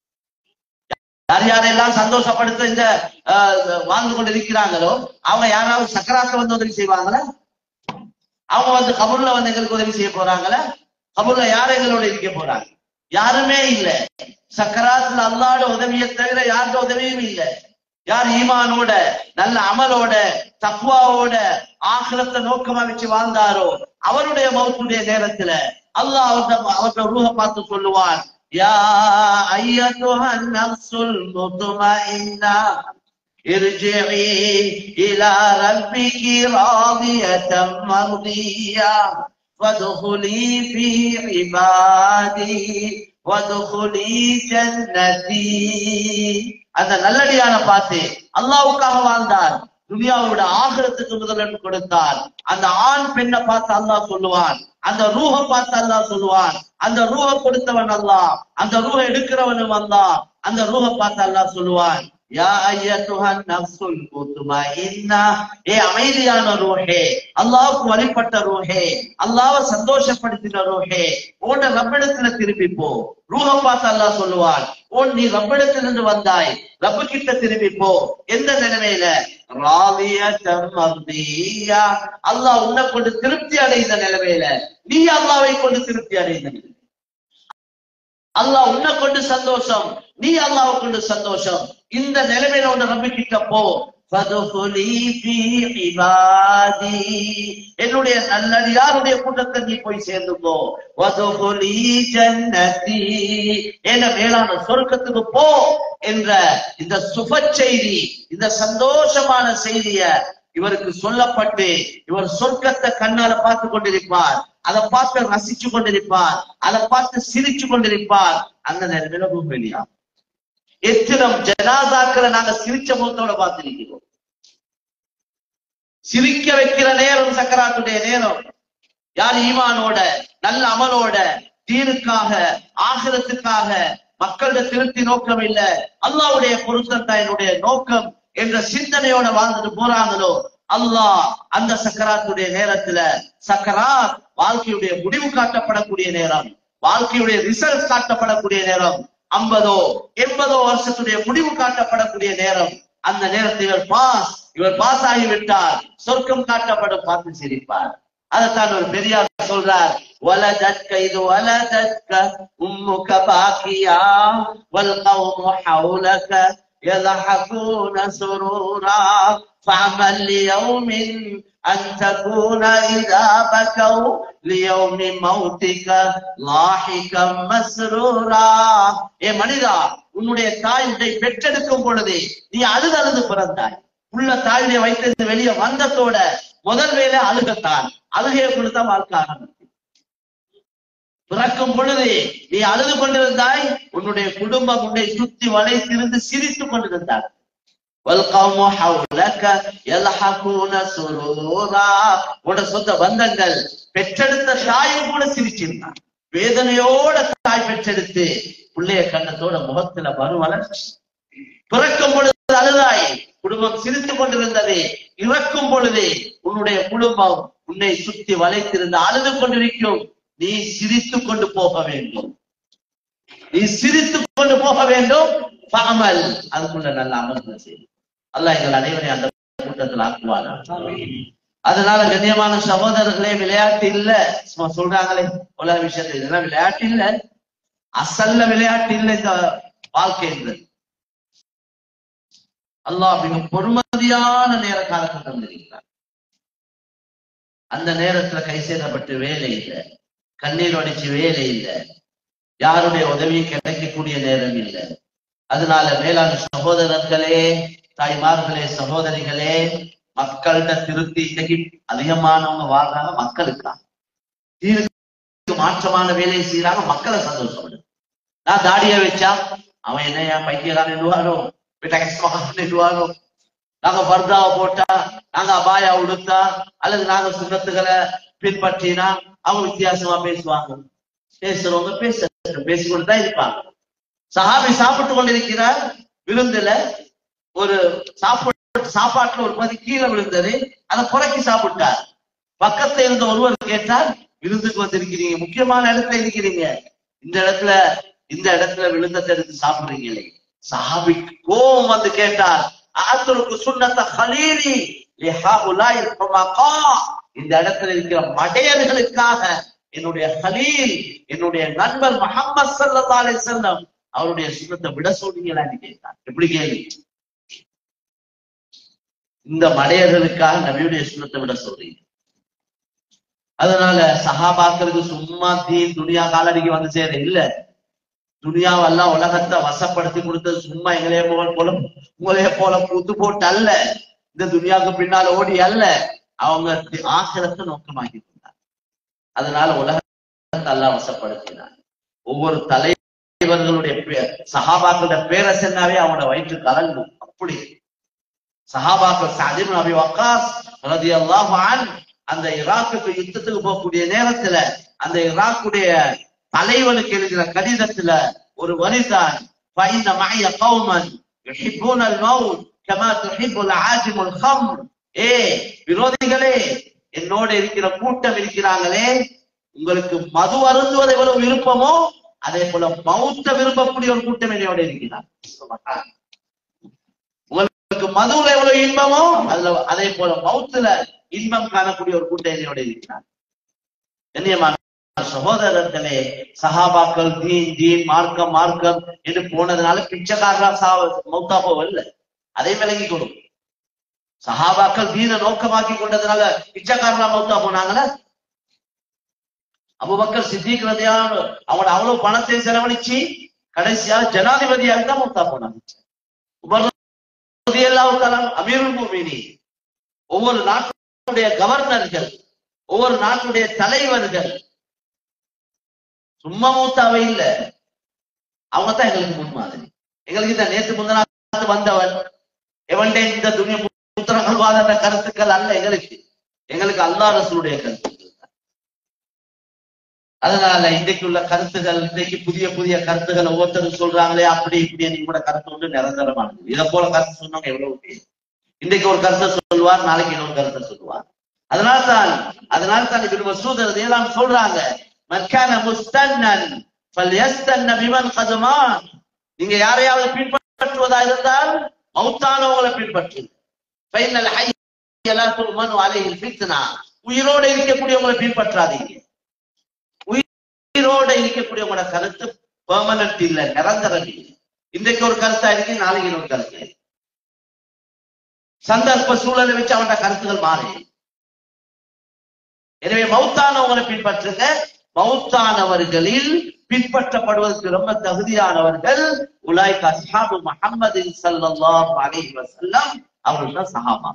யார் யாரெல்லாம் சந்தோஷப்படுத்த இந்த வாழ்ந்து கொண்டு இருக்கிறாங்களோ அவங்க யாராவது சக்கராத்த வந்து உதவி செய்வாங்களா அவங்க வந்து கபூர்ல வந்து எங்களுக்கு உதவி செய்ய போறாங்களா கபூர்ல யார் எங்களோட இருக்க போறாங்க யாருமே இல்ல சக்கராத்துல அல்லாட உதவியை தவிர யாரோட உதவியும் இல்லை யார் ஈமானோட நல்ல அமலோட தக்குவாவோட ஆக்கிரத்தை நோக்கமா வச்சு வாழ்ந்தாரோ அவருடைய மௌத்துடைய நேரத்துல அல்லாஹ் அவர்த அவருடைய ரூஹ பார்த்து சொல்லுவான் யா ஐயத்துஹன் நஃப்ஸுல் முத்மஇன்னா ارجعي إلى ربك راضية مرضية فادخلي في عبادي وادخلي جنتي அந்த நல்லடியான பார்த்து அல்லாவுக்காக வாழ்ந்தார் துனியாவோட ஆகிரத்துக்கு முதலிடம் கொடுத்தார் அந்த ஆண் பெண்ணை பார்த்து அல்லாஹ் சொல்லுவான் அந்த ரூஹ பார்த்து அல்லாஹ் சொல்லுவான் அந்த ரூஹ கொடுத்தவன் அல்லாஹ் அந்த ரூஹ எடுக்கிறவனும் அல்லாஹ் அந்த ரூஹ பார்த்து அல்லாஹ் சொல்லுவான் யா ஐயத்துஹன் நஃப்ஸுல் முத்மஇன்னா ஏ அமைதியான ரூஹே அல்லாஹ்வுக்கு வழிபட்ட ரூஹே அல்லாஹ்வை சந்தோஷப்படுத்தின ரூஹே உன்னை ரப்பிடத்துல திரும்பி போ ரூஹ பார்த்து அல்லாஹ் சொல்லுவான் ஓ நீ ரப்பிடத்திலிருந்து வந்தாய் ரப்பு கிட்ட திரும்பி போ எந்த நிலைமையில ராலியத்தம் மர்தியா அல்லாஹ் உன்னை கொண்டு திருப்தி அடைந்த நிலைமையில நீ அல்லாவை கொண்டு திருப்தி அடைந்த நிலைமை அல்லாஹ் உன்னை கொண்டு சந்தோஷம் நீ அல்லாஹ்வை கொண்டு சந்தோஷம் இந்த நிலைமையில உன்னை ரப்பி கிட்ட போ ஃபதுகுலி ஃபீ இபாதி. என்னுடைய நல்லடியாருடைய கூட்டத்தை நீ போய் சேர்ந்துக்கோ வதுகுலி ஜன்னதி என்ற மேலான சொர்க்கத்துக்கு போ என்ற இந்த சுப செய்தி இந்த சந்தோஷமான செய்திய இவருக்கு சொல்லப்பட்டு இவர் சொர்க்கத்தை கண்ணால பார்த்து கொண்டிருப்பார் அதை பார்த்து ரசிச்சு கொண்டிருப்பார் அதை பார்த்து சிரிச்சு கொண்டிருப்பார் அந்த நிலைமையில பூமியா எத்தனை ஜனாதாக்களை நாங்க சிரிச்ச முகத்தோட பார்த்திருக்கிறோம் சிரிக்க வைக்கிற நேரம் சக்கராத்துடைய நேரம் யார் ஈமானோட நல்ல அமலோட தீனுக்காக ஆகிரத்துக்காக மக்களோட திருப்தி நோக்கம் இல்ல அல்லாவுடைய பொருத்தம் தான் என்னுடைய நோக்கம் என்ற சிந்தனையோட வாழ்ந்துட்டு போறாங்களோ அல்லாஹ் அந்த சக்கராத்துடைய நேரத்துல சக்கராத் வாழ்க்கையுடைய முடிவு காட்டப்படக்கூடிய நேரம் வாழ்க்கையுடைய ரிசல்ட் காட்டப்படக்கூடிய நேரம் ஐம்பதோ எண்பதோ வருஷத்துடைய முடிவு காட்டப்படக்கூடிய நேரம் அந்த நேரத்தில் இவர் பாஸ் இவர் பாஸ் ஆகிவிட்டார் சொர்க்கம் காட்டப்படும் பார்த்து சிரிப்பார் அதைத்தான் ஒரு பெரியார் சொல்றார் வலதத்க இது வலதத்க உம்முக பாக்கியா வல் கௌமு ஹவுலக يضحكون سرورا فاعمل ليوم أن تكون إذا بكوا ليوم موتك لاحقا مسرورا ஏ மனிதா உன்னுடைய தாய் உன்னை பெற்றெடுக்கும் பொழுது நீ அழுது அழுது பிறந்தாய் உள்ள தாயுடைய வயிற்றிலிருந்து வெளியே வந்ததோட முதல் வேலை அழுகத்தான் அழுகையை கொடுத்தா வாழ்க்கை ஆரம்பிக்கும் பிறக்கும் பொழுது நீ அழுது கொண்டிருந்தாய் உன்னுடைய குடும்பம் உன்னை சுத்தி வளைத்திருந்து சிரித்துக் கொண்டிருந்தார் والقوم حولك يلحقون سرورا உன்னோட சொந்த பந்தங்கள் பெற்றெடுத்த தாயும் கூட சிரிச்சிருந்தான் வேதனையோட தாய் பெற்றெடுத்து பிள்ளைய கண்ணத்தோட முகத்துல வலுவளர்ச்சி பிறக்கும் பொழுது அழுதாய் குடும்பம் சிரித்துக் கொண்டிருந்தது இறக்கும் பொழுது உன்னுடைய குடும்பம் உன்னை சுத்தி வளைத்திருந்து அழுது கொண்டிருக்கும் நீ சிரித்துக் கொண்டு போக வேண்டும் நீ சிரித்துக் கொண்டு போக வேண்டும் பாமல் அதுக்குள்ள நல்ல அமர்ந்த செய்யும் அல்லாஹ் எங்கள் அனைவரையும் அந்த கூட்டத்தில் ஆக்குவார் அதனால கண்ணியமான சகோதரர்களே விளையாட்டு இல்ல சும்மா சொல்றாங்களே உலக விஷயத்துல இதெல்லாம் விளையாட்டு இல்ல அசல்ல விளையாட்டு இல்ல இந்த வாழ்க்கை என்பது அல்லாஹ் மிக பொறுமதியான நேர காலத்தை தந்திருக்கிறார் அந்த நேரத்துல கை சேதப்பட்டு வேலை இல்லை கண்ணீர் வடிச்சு வேலை இல்லை யாருடைய உதவியும் கிடைக்கக்கூடிய நேரம் இல்லை அதனால மேலான சகோதரர்களே தாய்மார்களே சகோதரிகளே மக்கள்கிட்ட திருத்தி இன்னைக்கு அதிகமானவங்க வாழ்றாங்க மக்களுக்கா தீருக்கு மாற்றமான வேலையை செய்யறாங்க மக்களை சந்தோஷப்படு நான் தாடிய வச்சா அவன் என்ன என் பைத்தியக்காரன் இடுவாரோ வீட்டை கஷ்டமாக பண்ணிடுவாரோ நாங்க பர்தாவை போட்டா நாங்க அபாயா உடுத்தா அல்லது நாங்க சுண்ணத்துகளை பின்பற்றினா அவங்க வித்தியாசமா பேசுவாங்க பேசுறவங்க பேச பேசிக்கொண்டு தான் இருப்பாங்க சஹாபி சாப்பிட்டு கொண்டிருக்கிறார் விருந்துல ஒரு சாப்பாடு சாப்பாட்டுல ஒரு பதி கீழே விழுந்தது அதை புறக்கி சாப்பிட்டார் பக்கத்துல இருந்த ஒருவர் கேட்டார் விருந்துக்கு வந்திருக்கிறீங்க முக்கியமான இடத்துல இருக்கிறீங்க இந்த இடத்துல இந்த இடத்துல விழுந்தத்தை எடுத்து சாப்பிடுறீங்களே சஹாபி கோபம் வந்து கேட்டார் ஆத்தருக்கு சுண்ணத்த ஹலீலி லிஹாஉலாயில் ஹுமகா. இந்த இடத்துல இருக்கிற மடையர்களுக்காக என்னுடைய ஹலீல் என்னுடைய நண்பர் முஹம்மது ஸல்லல்லாஹு அலைஹி வஸல்லம் அவருடைய சுண்ணத்தை விட சொல்றீங்களான்னு கேட்டார் எப்படி கேள்வி இந்த மடையர்களுக்காக நபியுடைய சுண்ணத்தை விட சொல்றீங்க அதனால சஹாபாக்களுக்கு சும்மா தீன் துனியா காலடிக்கு வந்து சேர இல்ல துனியாவெல்லாம் உலகத்தை வசப்படுத்தி கொடுத்தது சும்மா எங்களையே போல போல உங்களையே போல கூத்து போட்டு அல்ல இந்த துனியாவுக்கு பின்னால ஓடி அல்ல அவங்க ஆசிரத்தை நோக்கமாக்கி கொண்டார் அதனால உலகத்தை எல்லாம் வசப்படுத்தினார் ஒவ்வொரு தலைவர்களுடைய பே- சஹாபாக்களுடைய பேரசன்னாவே அவனோட வயிற்று கலங்கும் அப்படி சஹாபாக்கள் சாதிபன் அபி வக்காஸ் ரலியல்லாஹு அன்ஹு அந்த ஈராக்குக்கு யுத்தத்துக்கு போகக்கூடிய நேரத்துல அந்த ஈராக்குடைய தலைவனுக்கு எழுதின கடிதத்துல ஒரு வரிதான் ஃபைன மய கௌமன் يحبون الموت كما تحب العاجم الخمر ஏ விரோதிகளே என்னோட இருக்கிற கூட்டம் இருக்கிறாங்களே உங்களுக்கு மது அருந்துவது எவ்வளவு விருப்பமோ அதே போல மௌத்த விரும்பக்கூடிய ஒரு கூட்டம் என்னோட இருக்கிறார் உங்களுக்கு மதுவுல எவ்வளவு இன்பமோ அதுல அதே போல மௌத்துல இன்பம் காணக்கூடிய ஒரு கூட்டம் என்னோட இருக்கிறார் கண்ணியமான சகோதரர்களே சஹாபாக்கள் தீன் தீன் மார்க்கம் மார்க்கம் என்று போனதுனால பிச்சைக்காரரா சா மௌத்தா போவல்ல அதை விளங்கி கொடுக்கும் சஹாபாக்கள் தீன நோக்கமாக்கி கொண்டதுனால பிச்சைக்காரரா மௌத்தா போனாங்களா அபுபக்கர் சித்திக் ரதியான அவங்களோட அவ்வளவு பணத்தை செலவழிச்சு கடைசியா ஜனாதிபதியாக தான் மௌத்தா போனாங்க உமர் ரலியல்லாஹு தஆலா அமீருல் முஃமினீன் ஒவ்வொரு நாட்டுடைய கவர்னர்கள் ஒவ்வொரு நாட்டுடைய தலைவர்கள் சும்மா மூத்தாவே இல்ல அவங்க தான் எங்களுக்கு முன்மாதிரி எங்களுக்கு இந்த நேற்று முந்தின வந்தவன் எவன்டே இந்த துணிய புத்திரங்கள் வாத கருத்துக்கள் அல்ல எங்களுக்கு எங்களுக்கு அல்லா ரசூலுடைய கருத்துக்கள் தான். அதனால இன்றைக்கு உள்ள கருத்துகள் இன்றைக்கு புதிய புதிய கருத்துகள் ஒவ்வொருத்தரும் சொல்றாங்களே அப்படி இப்படி நீ கூட கருத்து ஒன்று நிரந்தரமானது இதை போல கருத்து சொன்னவங்க எவ்வளவு பேர் இன்றைக்கு ஒரு கருத்தை சொல்லுவார் நாளைக்கு இன்னொரு கருத்தை சொல்லுவார் அதனால தான் அதனால தான் இப்ப மசூத் எல்லாம் சொல்றாங்க மக்கான முஸ்தன்னன் ஃபல்யஸ்தன்ன பிமன் கதுமான் நீங்க யாரையாவது பின்பற்றுவதா இருந்தால் மௌத்தானவங்களை பின்பற்று ஃபைனல் ஹய்ய லா துமனு அலைஹில் ஃபித்னா உயிரோட இருக்கக்கூடியவங்களை பின்பற்றாதீங்க உயிரோட இருக்கக்கூடியவங்களோட கருத்து பெர்மனன்ட் இல்ல நிரந்தரம் இல்லை இன்றைக்கு ஒரு கருத்தா இருக்கு நாளைக்கு இன்னொரு கருத்து சந்தர்ப்ப சூழலை வச்சு அவனோட கருத்துகள் மாறி எனவே மௌத்தானவங்களை பின்பற்றுங்க மௌத்தானவர்களில் பின்பற்றப்படுவதற்கு ரொம்ப தகுதியானவர்கள் உலாய்க் அஸ்ஹாபு முஹம்மதின் ஸல்லல்லாஹு அலைஹி வஸல்லம் அவர்கள் தான் சஹாபா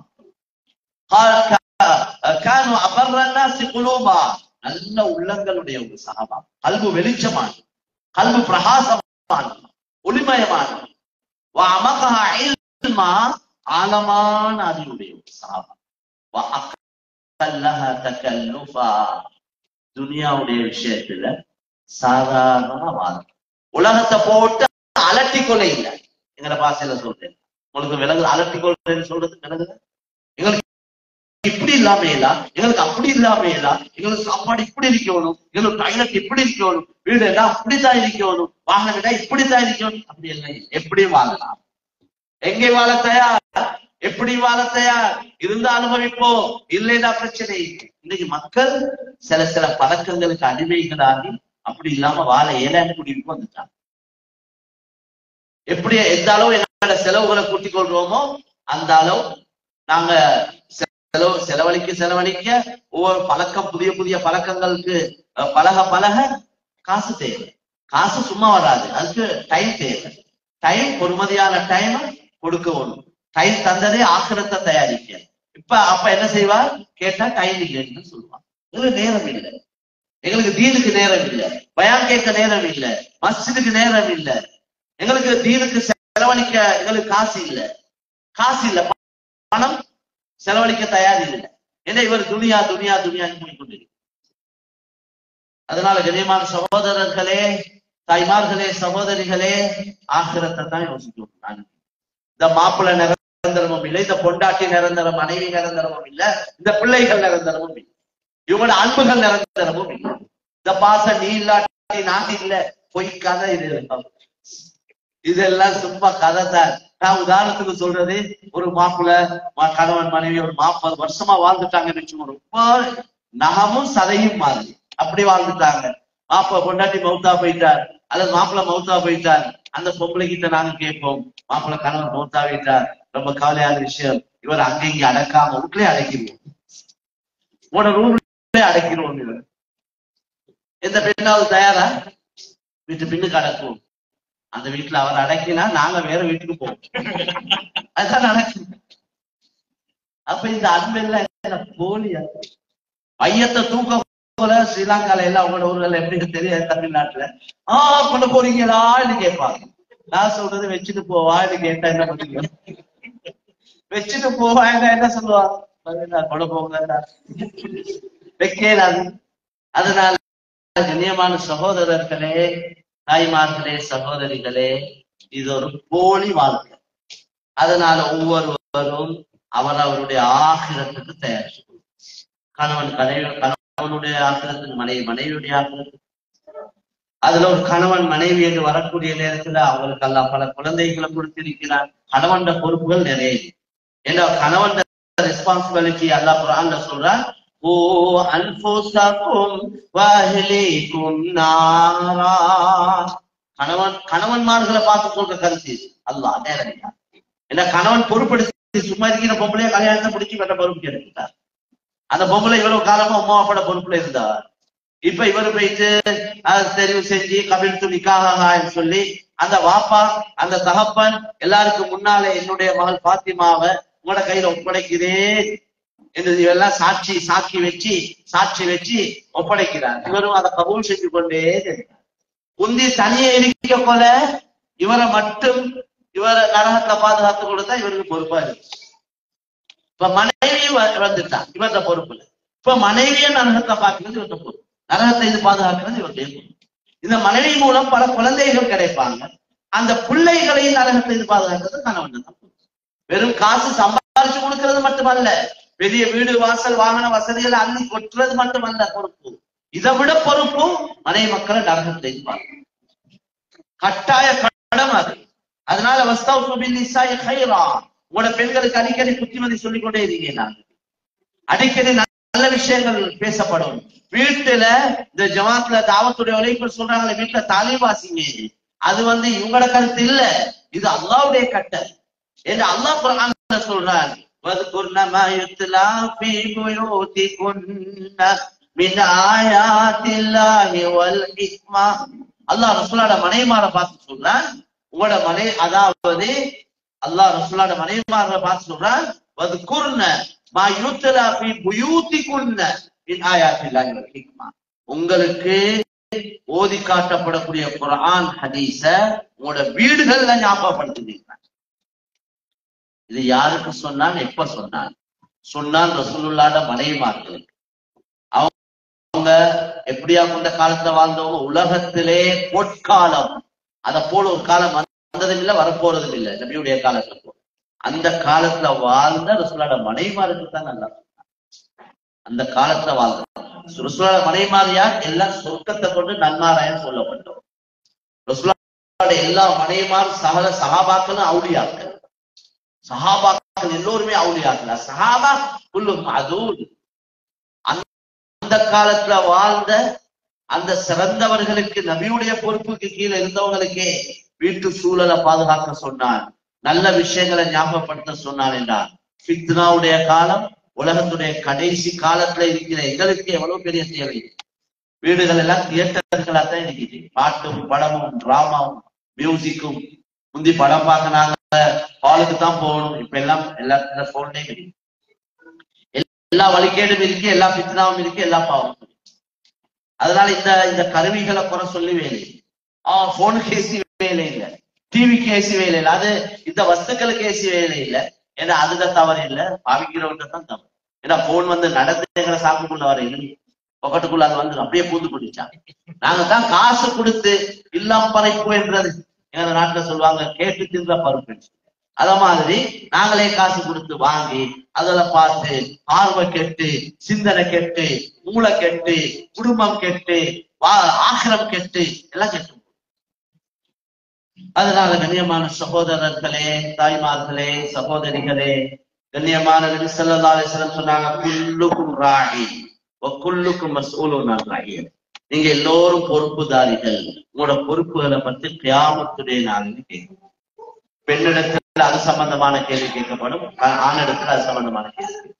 கானு அபர்ர நாசி குலூபா நல்ல உள்ளங்களுடைய ஒரு சஹாபா கல்பு வெளிச்சமான கல்பு பிரகாசமான ஒளிமயமான வ அமகஹ இல்மா ஆழமான அறிவுடைய ஒரு சஹாபா வ அக்கல்லஹ தக்கல்லுஃபா துனியாவுடைய விஷயத்துல சாதாரணமா வாழும் உலகத்தை போட்டு அலட்டி கொலை இல்லை எங்கட பாசையில சொல்றேன் உங்களுக்கு விலங்கு அலட்டி கொள்றேன்னு சொல்றது விலங்குது எங்களுக்கு இப்படி இல்லாம இல்லா எங்களுக்கு அப்படி இல்லாம இல்லா எங்களுக்கு சாப்பாடு இப்படி இருக்கணும் எங்களுக்கு டாய்லெட் இப்படி இருக்கணும் வீடு எல்லாம் அப்படித்தான் இருக்கணும் வாகனம் எல்லாம் இப்படித்தான் இருக்கணும் அப்படி இல்லை எப்படி வாழலாம் எங்கே வாழ தயார் எப்படி வாழ தயார் இருந்தா அனுபவிப்போம் இல்லைன்னா பிரச்சனை இல்லை. இன்னைக்கு மக்கள் சில சில பழக்கங்களுக்கு அடிமைகளாகி அப்படி இல்லாம வாழ ஏழாண்டு குடியிருப்பு வந்துட்டாங்க எப்படி எந்த அளவு என்னோட செலவுகளை கூட்டிக் கொள்றோமோ அந்த அளவு நாங்க செலவு செலவழிக்க செலவழிக்க ஒவ்வொரு பழக்கம் புதிய புதிய பழக்கங்களுக்கு அஹ், பழக பழக காசு தேவை காசு சும்மா வராது அதுக்கு டைம் தேவை டைம் பொறுமதியான டைம் கொடுக்க வேணும் டைம் தந்ததே ஆக்கிரத்தை தயாரிக்க இப்ப அப்ப என்ன செய்வார் கேட்டா டைம் இல்லைன்னு சொல்லுவான் எங்களுக்கு நேரம் இல்லை எங்களுக்கு தீனுக்கு நேரம் இல்லை பயான் கேட்க நேரம் இல்லை மஸ்ஜிதுக்கு நேரம் இல்லை எங்களுக்கு தீனுக்கு செலவழிக்க எங்களுக்கு காசு இல்லை காசு இல்லை பணம் செலவழிக்க தயார் இல்லை ஏன்னா இவர் துணியா துணியா துணியா கொண்டிருக்கிறார் அதனால கண்ணியமான சகோதரர்களே தாய்மார்களே சகோதரிகளே ஆகிரத்தை தான் யோசிக்கணும் நான் இந்த மாப்பிள்ளை நிரந்தரமும் இல்லை இந்த பொண்டாட்டி நிரந்தரம் மனைவி நிரந்தரமும் இல்ல இந்த பிள்ளைகள் நிரந்தரமும் இல்லை இவங்களோட அன்புகள் நிரந்தரமும் இல்லை இந்த பாசம் நீ இல்லாட்டி நான் இல்ல பொய் கதை இது இதெல்லாம் சும்மா கதை தான் நான் உதாரணத்துக்கு சொல்றது ஒரு மாப்பிள்ளை ம- கணவன் மனைவி ஒரு நாற்பது வருஷமா வாழ்ந்துட்டாங்கன்னு வச்சுக்கோங்க ரொம்ப நகமும் சதையும் மாதிரி அப்படி வாழ்ந்துட்டாங்க மாப்பிள்ளை பொண்டாட்டி மௌத்தா போயிட்டார் அல்லது மாப்பிள்ளை மௌத்தா போயிட்டார் அந்த பொம்பளை கிட்ட நாங்க கேட்போம் மாப்பிள்ளை கணவன் மௌத்தா போயிட்டார் ரொம்ப கவலையான விஷயம் இவர் அங்க இங்க அடக்காம வீட்லயே அடக்கிடுவோம் உன ரூம்லயே அடக்கிடுவோம் இவர் எந்த பெண்ணாவது தயாரா வீட்டு பின்னுக்கு அடக்குவோம் அந்த வீட்டுல அவர் அடக்கினா நாங்க வேற வீட்டுக்கு போவோம் அதுதான் நடக்கும் அப்ப இந்த அன்பெல்லாம் என்ன போலியா பையத்தை தூக்க போல ஸ்ரீலங்கால எல்லாம் உங்களோட ஊர்கள் எப்படி தெரியாது தமிழ்நாட்டுல ஆஹ் கொண்டு போறீங்களான்னு கேட்பாங்க நான் சொல்றது வச்சுட்டு போவான்னு கேட்டா என்ன பண்ணுவீங்க வச்சுட்டு போவாங்க என்ன சொல்லுவாங்க பதினா கொண்டு போங்க வைக்கலாது அதனால கண்ணியமான சகோதரர்களே தாய்மார்களே சகோதரிகளே இது ஒரு போலி வாழ்க்கை அதனால ஒவ்வொருவரும் அவர் அவருடைய ஆகிரத்துக்கு தயாரிச்சு கணவன் கனவு கணவனுடைய ஆக்கிரத்துக்கு மனைவி மனைவியுடைய ஆக்கிரத்துக்கு அதுல ஒரு கணவன் மனைவி என்று வரக்கூடிய நேரத்துல அவங்களுக்கு எல்லாம் பல குழந்தைகளை கொடுத்திருக்கிறார் கணவன் பொறுப்புகள் நிறைய இருக்கு. ஏன்னா கணவன் ரெஸ்பான்சிபிலிட்டி அல்லாஹ் குரான்ல சொல்றான் ஓ அன்புசக்கும் வஹ்லிக்கும் நாரா கணவன் கணவன்மார்களை பார்த்து சொல்ற கருத்து இது. அல்லாஹ் நேரடியா ஏன்னா கணவன் பொறுப்படுத்தி சும்மா இருக்கிற பொம்பளைய கல்யாணத்தை பிடிச்சி வேற பொறுப்பு எடுத்துட்டார் அந்த பொம்பளை இவ்வளவு காலமா அம்மா அப்பாட பொறுப்புல இருந்தார் இப்ப இவர் போயிட்டு அதை தெரிவு செஞ்சு கபில் துணிக்காக சொல்லி அந்த வாப்பா அந்த தகப்பன் எல்லாருக்கும் முன்னாலே என்னுடைய மகள் பாத்திமாவை உங்களோட கையில ஒப்படைக்கிறேன் என்று இவெல்லாம் சாட்சி சாட்சி வச்சு சாட்சி வச்சு ஒப்படைக்கிறார் இவரும் அதை கபூல் செஞ்சு கொண்டே இருக்கிறார். உந்தி தனியே இருக்க போல இவரை மட்டும் இவரை நரகத்தை பாதுகாத்து கொடுத்தா இவருக்கு பொறுப்பா இருக்கு இப்ப மனைவி வ- வந்துட்டா இவர்த பொறுப்புல இப்ப மனைவியை நரகத்தை பார்க்கிறது இவர்த பொறுப்பு நரகத்தை இது பாதுகாக்கிறது இவருடைய பொறுப்பு இந்த மனைவி மூலம் பல குழந்தைகள் கிடைப்பாங்க அந்த பிள்ளைகளையும் நரகத்தை இது பாதுகாக்கிறது கணவன் தான் பொறுப்பு. வெறும் காசு சம்பாதிச்சு கொடுக்கிறது மட்டுமல்ல பெரிய வீடு வாசல் வாகன வசதிகளை அள்ளி கொட்டுறது மட்டுமல்ல பொறுப்பு இதை விட பொறுப்பு மனைவி மக்களை நரகத்தை இது பார்க்கணும். கட்டாய கடமை அது அதனால வஸ்தௌஃபு பின் நிசாஇ கைரா உங்களோட பெண்களுக்கு அடிக்கடி புத்திமதி சொல்லிக் கொண்டே இருக்கீங்க நான் அடிக்கடி நல்ல விஷயங்கள் பேசப்படும் வீட்டுல இந்த ஜமாத்ல தாவத்துடைய உழைப்பு சொல்றாங்களே வீட்டுல தாலிபாசிங்க அது வந்து இவங்களோட கருத்து இல்ல இது அல்லாவுடைய கட்டளை என்று அல்லாஹ் குர்ஆன்ல சொல்றார் وَاذْكُرْنَ مَا يُتْلَى فِي بُيُوتِكُنَّ مِنْ آيَاتِ اللَّهِ وَالْحِكْمَةِ அல்லாஹ் ரசூலோட மனைவிமார பார்த்து சொல்றான் உங்களோட மனை அதாவது அல்லாஹ் ரசூலோட மனைவிமார பார்த்து சொல்றான் வதுகுர்ன மா யுத்லா ஃபி புயூதிகுன்ன மின் ஆயாத்தில்லாஹி வல் ஹிக்மா உங்களுக்கு ஓதி காட்டப்படக்கூடிய குர்ஆன் ஹதீஸ உங்களோட வீடுகள்ல ஞாபகப்படுத்துவீங்க இது யாருக்கு சொன்னான் எப்ப சொன்னான் சொன்னான் ரசூலுல்லாட மனைவிமார்களுக்கு அவங்க எப்படியா கொண்ட காலத்துல வாழ்ந்தவங்க உலகத்திலே பொற்காலம் அத போல ஒரு காலம் வந்ததும் இல்ல வரப்போறதும் இல்ல நபியுடைய காலத்துல போல அந்த காலத்துல வாழ்ந்த ரசூலோட மனைவிமாருக்கு தான் நல்லா சொன்னான். அந்த காலத்துல வாழ்ந்த ரசூலோட மனைவிமார் யார் எல்லாம் சொர்க்கத்தை கொண்டு நன்மாராயம் சொல்லப்பட்டோம் ரசூலோட எல்லா மனைவிமார் சகல சகாபாக்களும் அவுளியாக்கள் சஹாபாக்கள் எல்லோருமே அவுளியாக்கள் சஹாபா குல்லும் அதூன் அந்த காலத்துல வாழ்ந்த அந்த சிறந்தவர்களுக்கு நபியுடைய பொறுப்புக்கு கீழே இருந்தவங்களுக்கே வீட்டு சூழலை பாதுகாக்க சொன்னான் நல்ல விஷயங்களை ஞாபகப்படுத்த சொன்னான் என்றார் ஃபித்னாவுடைய காலம் உலகத்துடைய கடைசி காலத்துல இருக்கிற எங்களுக்கு எவ்வளவு பெரிய தேவை வீடுகள் எல்லாம் தியேட்டர்களா தான் இருக்குது பாட்டும் படமும் டிராமாவும் மியூசிக்கும் முந்தி படம் பார்க்க நாங்க ஹாலுக்கு தான் போகணும் இப்ப எல்லாம் எல்லா போன்லயும் இருக்கு எல்லா வழிகேடும் இருக்கு எல்லா பித்னாவும் இருக்கு எல்லா பாவமும் இருக்கு அதனால இந்த இந்த கருவிகளை குறை சொல்லி வேலை ஆஹ் போனுக்கு ஏசி வேலை இல்ல டிவிக்கு ஏசி வேலை இல்ல அது இந்த வஸ்துக்களுக்கு ஏசி வேலை இல்ல ஏன்னா அதுல தவறு இல்ல பாவிக்கிறவங்க தான் தவறு ஏன்னா போன் வந்து நடந்து எங்களை சாப்பிட்டுக்குள்ள வர இல்லை பொக்கட்டுக்குள்ள அது வந்து அப்படியே பூந்து பிடிச்சாங்க நாங்க தான் காசு கொடுத்து இல்லாம் பறைப்பு என்றது எங்க நாட்டுல சொல்லுவாங்க கேட்டு தின்ற பருப்பு அத மாதிரி நாங்களே காசு கொடுத்து வாங்கி அதுல பார்த்து பார்வை கெட்டு சிந்தனை கெட்டு மூளை கெட்டு குடும்பம் கெட்டு வா- ஆக்கிரம் கெட்டு எல்லாம் கெட்டு போகுது. அதனால கண்ணியமான சகோதரர்களே தாய்மார்களே சகோதரிகளே கண்ணியமான நபி ஸல்லல்லாஹு அலைஹி வஸல்லம் சொன்னாங்க குல்லுக்கும் ராகி குல்லுக்கும் மஸ்ஊலுன் அன் ராஹிய நீங்க எல்லோரும் பொறுப்புதாரிகள் உங்களோட பொறுப்புகளை பத்தி கியாமத்துடைய நாளில் கேட்கும் பெண்ணிடத்தில் அது சம்பந்தமான கேள்வி கேட்கப்படும் ஆ- ஆணிடத்தில் அது சம்பந்தமான கேள்வி கேட்கப்படும்.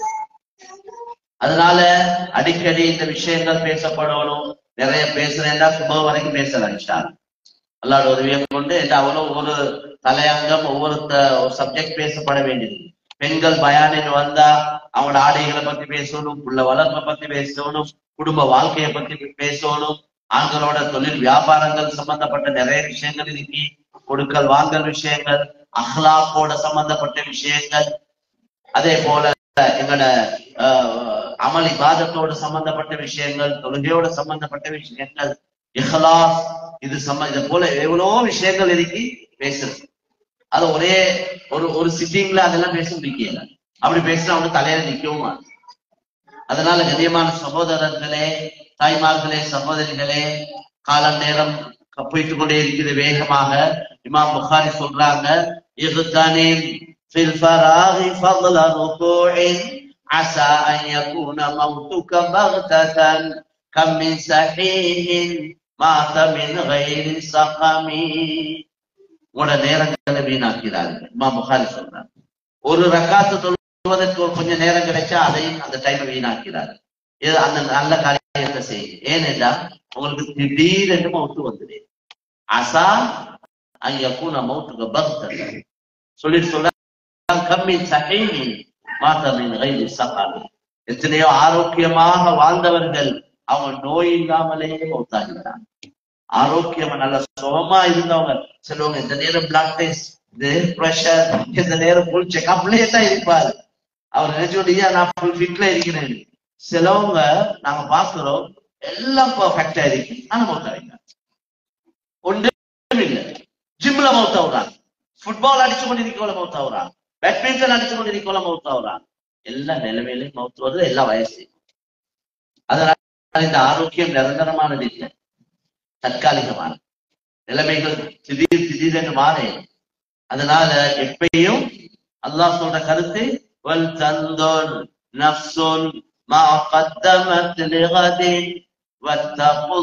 அதனால அடிக்கடி இந்த விஷயங்கள் பேசப்படணும் நிறைய பேசுறேன்டா சுப வரைக்கும் பேசலாம் இன்ஷா அல்லாஹ். அல்லாஹ்வோட உதவியை கொண்டு இந்த அவ்வளவு ஒரு தலையங்கம் ஒவ்வொரு சப்ஜெக்ட் பேசப்பட வேண்டியது பெண்கள் பயானில் வந்தா அவங்களோட ஆடைகளை பத்தி பேசணும் புள்ள வளர்ப்பை பத்தி பேசணும் குடும்ப வாழ்க்கையை பத்தி பேசணும் ஆண்களோட தொழில் வியாபாரங்கள் சம்பந்தப்பட்ட நிறைய விஷயங்கள் இருக்கு கொடுக்கல் வாங்கல் விஷயங்கள் அஹ்லாக்கோட சம்பந்தப்பட்ட விஷயங்கள் அதே போல எங்களோட அஹ், அமல் இபாதத்தோட சம்பந்தப்பட்ட விஷயங்கள் தொழுகையோட சம்பந்தப்பட்ட விஷயங்கள் இஹ்லாஸ் இது சம்ம இது போல எவ்வளவோ விஷயங்கள் இருக்கு பேசுறது அது ஒரே ஒரு ஒரு சிட்டிங்ல அதெல்லாம் பேச முடிக்கல அப்படி பேசினா அவங்க தலையில நிக்கவும் மாட்டாங்க. அதனால கண்ணியமான சகோதரர்களே தாய்மார்களே சகோதரிகளே காலம் நேரம் போய்த்து கொண்டே இருக்குது வேகமாக இமாம் புகாரி சொல்றாங்க இகுத்தனின் في الفراغ فضل ركوع عسى أن يكون موتك بغتة كم من صحيح مات من غير سقم உங்களோட நேரங்களை வீணாக்கிறார்கள் இமாம் புகாரி சொல்றாங்க ஒரு ரக்காத்து தொழுவதற்கு ஒரு கொஞ்சம் நேரம் கிடைச்சா அதையும் அந்த டைமை வீணாக்கிறார் இது அந்த நல்ல காரியத்தை செய்யுங்க ஏனென்றா உங்களுக்கு திடீரென்று மவுத்து வந்துடு அசா ஐயக்கூன மவுத்துக்கு பக்தர் சொல்லிட்டு சொல்ல கம்மின் சகைமின் மாத்தமின் கைது சகாமி எத்தனையோ ஆரோக்கியமாக வாழ்ந்தவர்கள் அவங்க நோய் இல்லாமலே மௌத்தாகிறாங்க ஆரோக்கியமா நல்ல சுகமா இருந்தவங்க சிலவங்க இந்த நேரம் பிளட் டெஸ்ட் இது ப்ரெஷர் இந்த நேரம் ஃபுல் செக்அப்லயே தான் இருப்பாரு அவர் நினைச்சோடியா நான் ஃபுல் ஃபிட்ல இருக்கிறேன் சிலவங்க நாங்க பாக்குறோம் எல்லாம் பர்ஃபெக்டா இருக்கு ஆனா மௌத்தாவிங்க ஒன்றும் இல்லை ஜிம்ல மௌத்தாவுறாங்க ஃபுட்பால் அடிச்சு கொண்டிருக்கவள மௌத்தாவுறாங்க பேட்மிண்டன் அடிச்சு கொண்டிருக்கவள மௌத்தாவுறாங்க எல்லா நிலைமையிலும் மௌத்து வருது எல்லா வயசு அதனால இந்த ஆரோக்கியம் நிரந்தரமானது இல்லை தற்காலிகமான நிலைமைகள் திடீர் திடீரென்று மாறே அதனால எப்பயும் அல்லாஹ் சொல்ற கருத்து வல் தந்தோன் நஃப்சுன் மா قدمت لغد واتقوا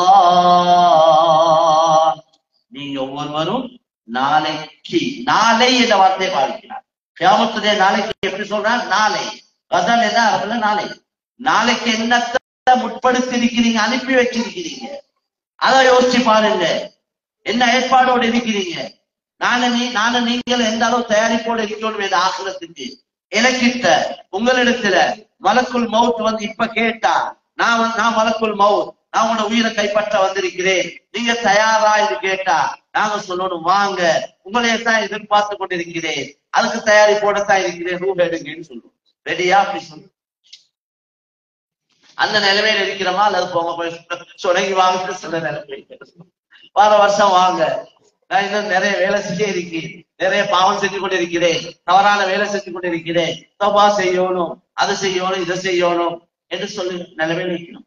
الله நீங்க ஒவ்வொருவரும் நாளைக்கு நாளை என்ற வார்த்தையை பாவிக்கிறார் கியாமத்துடைய நாளைக்கு எப்படி சொல்றார் நாளை கதன் என்ன அரபுல நாளை நாளைக்கு என்னத்தை முற்படுத்தி இருக்கிறீங்க அனுப்பி வச்சிருக்கிறீங்க அதை யோசிச்சு பாருங்க என்ன ஏற்பாடோடு இருக்கிறீங்க நானும் நீ நானும் நீங்கள் எந்த அளவு தயாரிப்போடு இருக்கணும் இந்த ஆசிரத்துக்கு எனக்கிட்ட உங்களிடத்துல மலக்குள் மவுத் வந்து இப்ப கேட்டா நான் வந்து- நான் மலக்குள் மவுத் நான் உங்களோட உயிரை கைப்பற்ற வந்திருக்கிறேன் நீங்க தயாரா இது கேட்டா நாங்க சொல்லணும் வாங்க உங்களையே தான் எதிர்பார்த்து கொண்டிருக்கிறேன் அதுக்கு தயாரிப்போட தான் இருக்கிறேன் ரூம் எடுங்கன்னு சொல்லுவோம் ரெடியா அப்படி சொல்லு அந்த நிலைமையில இருக்கிறோமா அல்லது போங்க போய் சொலங்கி வாங்க சில நிலைமை வார வருஷம் வாங்க நான் இன்னும் நிறைய வேலை செஞ்சே இருக்கேன் நிறைய பாவம் செஞ்சு கொண்டு இருக்கிறேன் தவறான வேலை செஞ்சு கொண்டு இருக்கிறேன் தப்பா செய்யணும் அதை செய்யணும் இதை செய்யணும் என்று சொல்லி நிலைமையில இருக்கணும்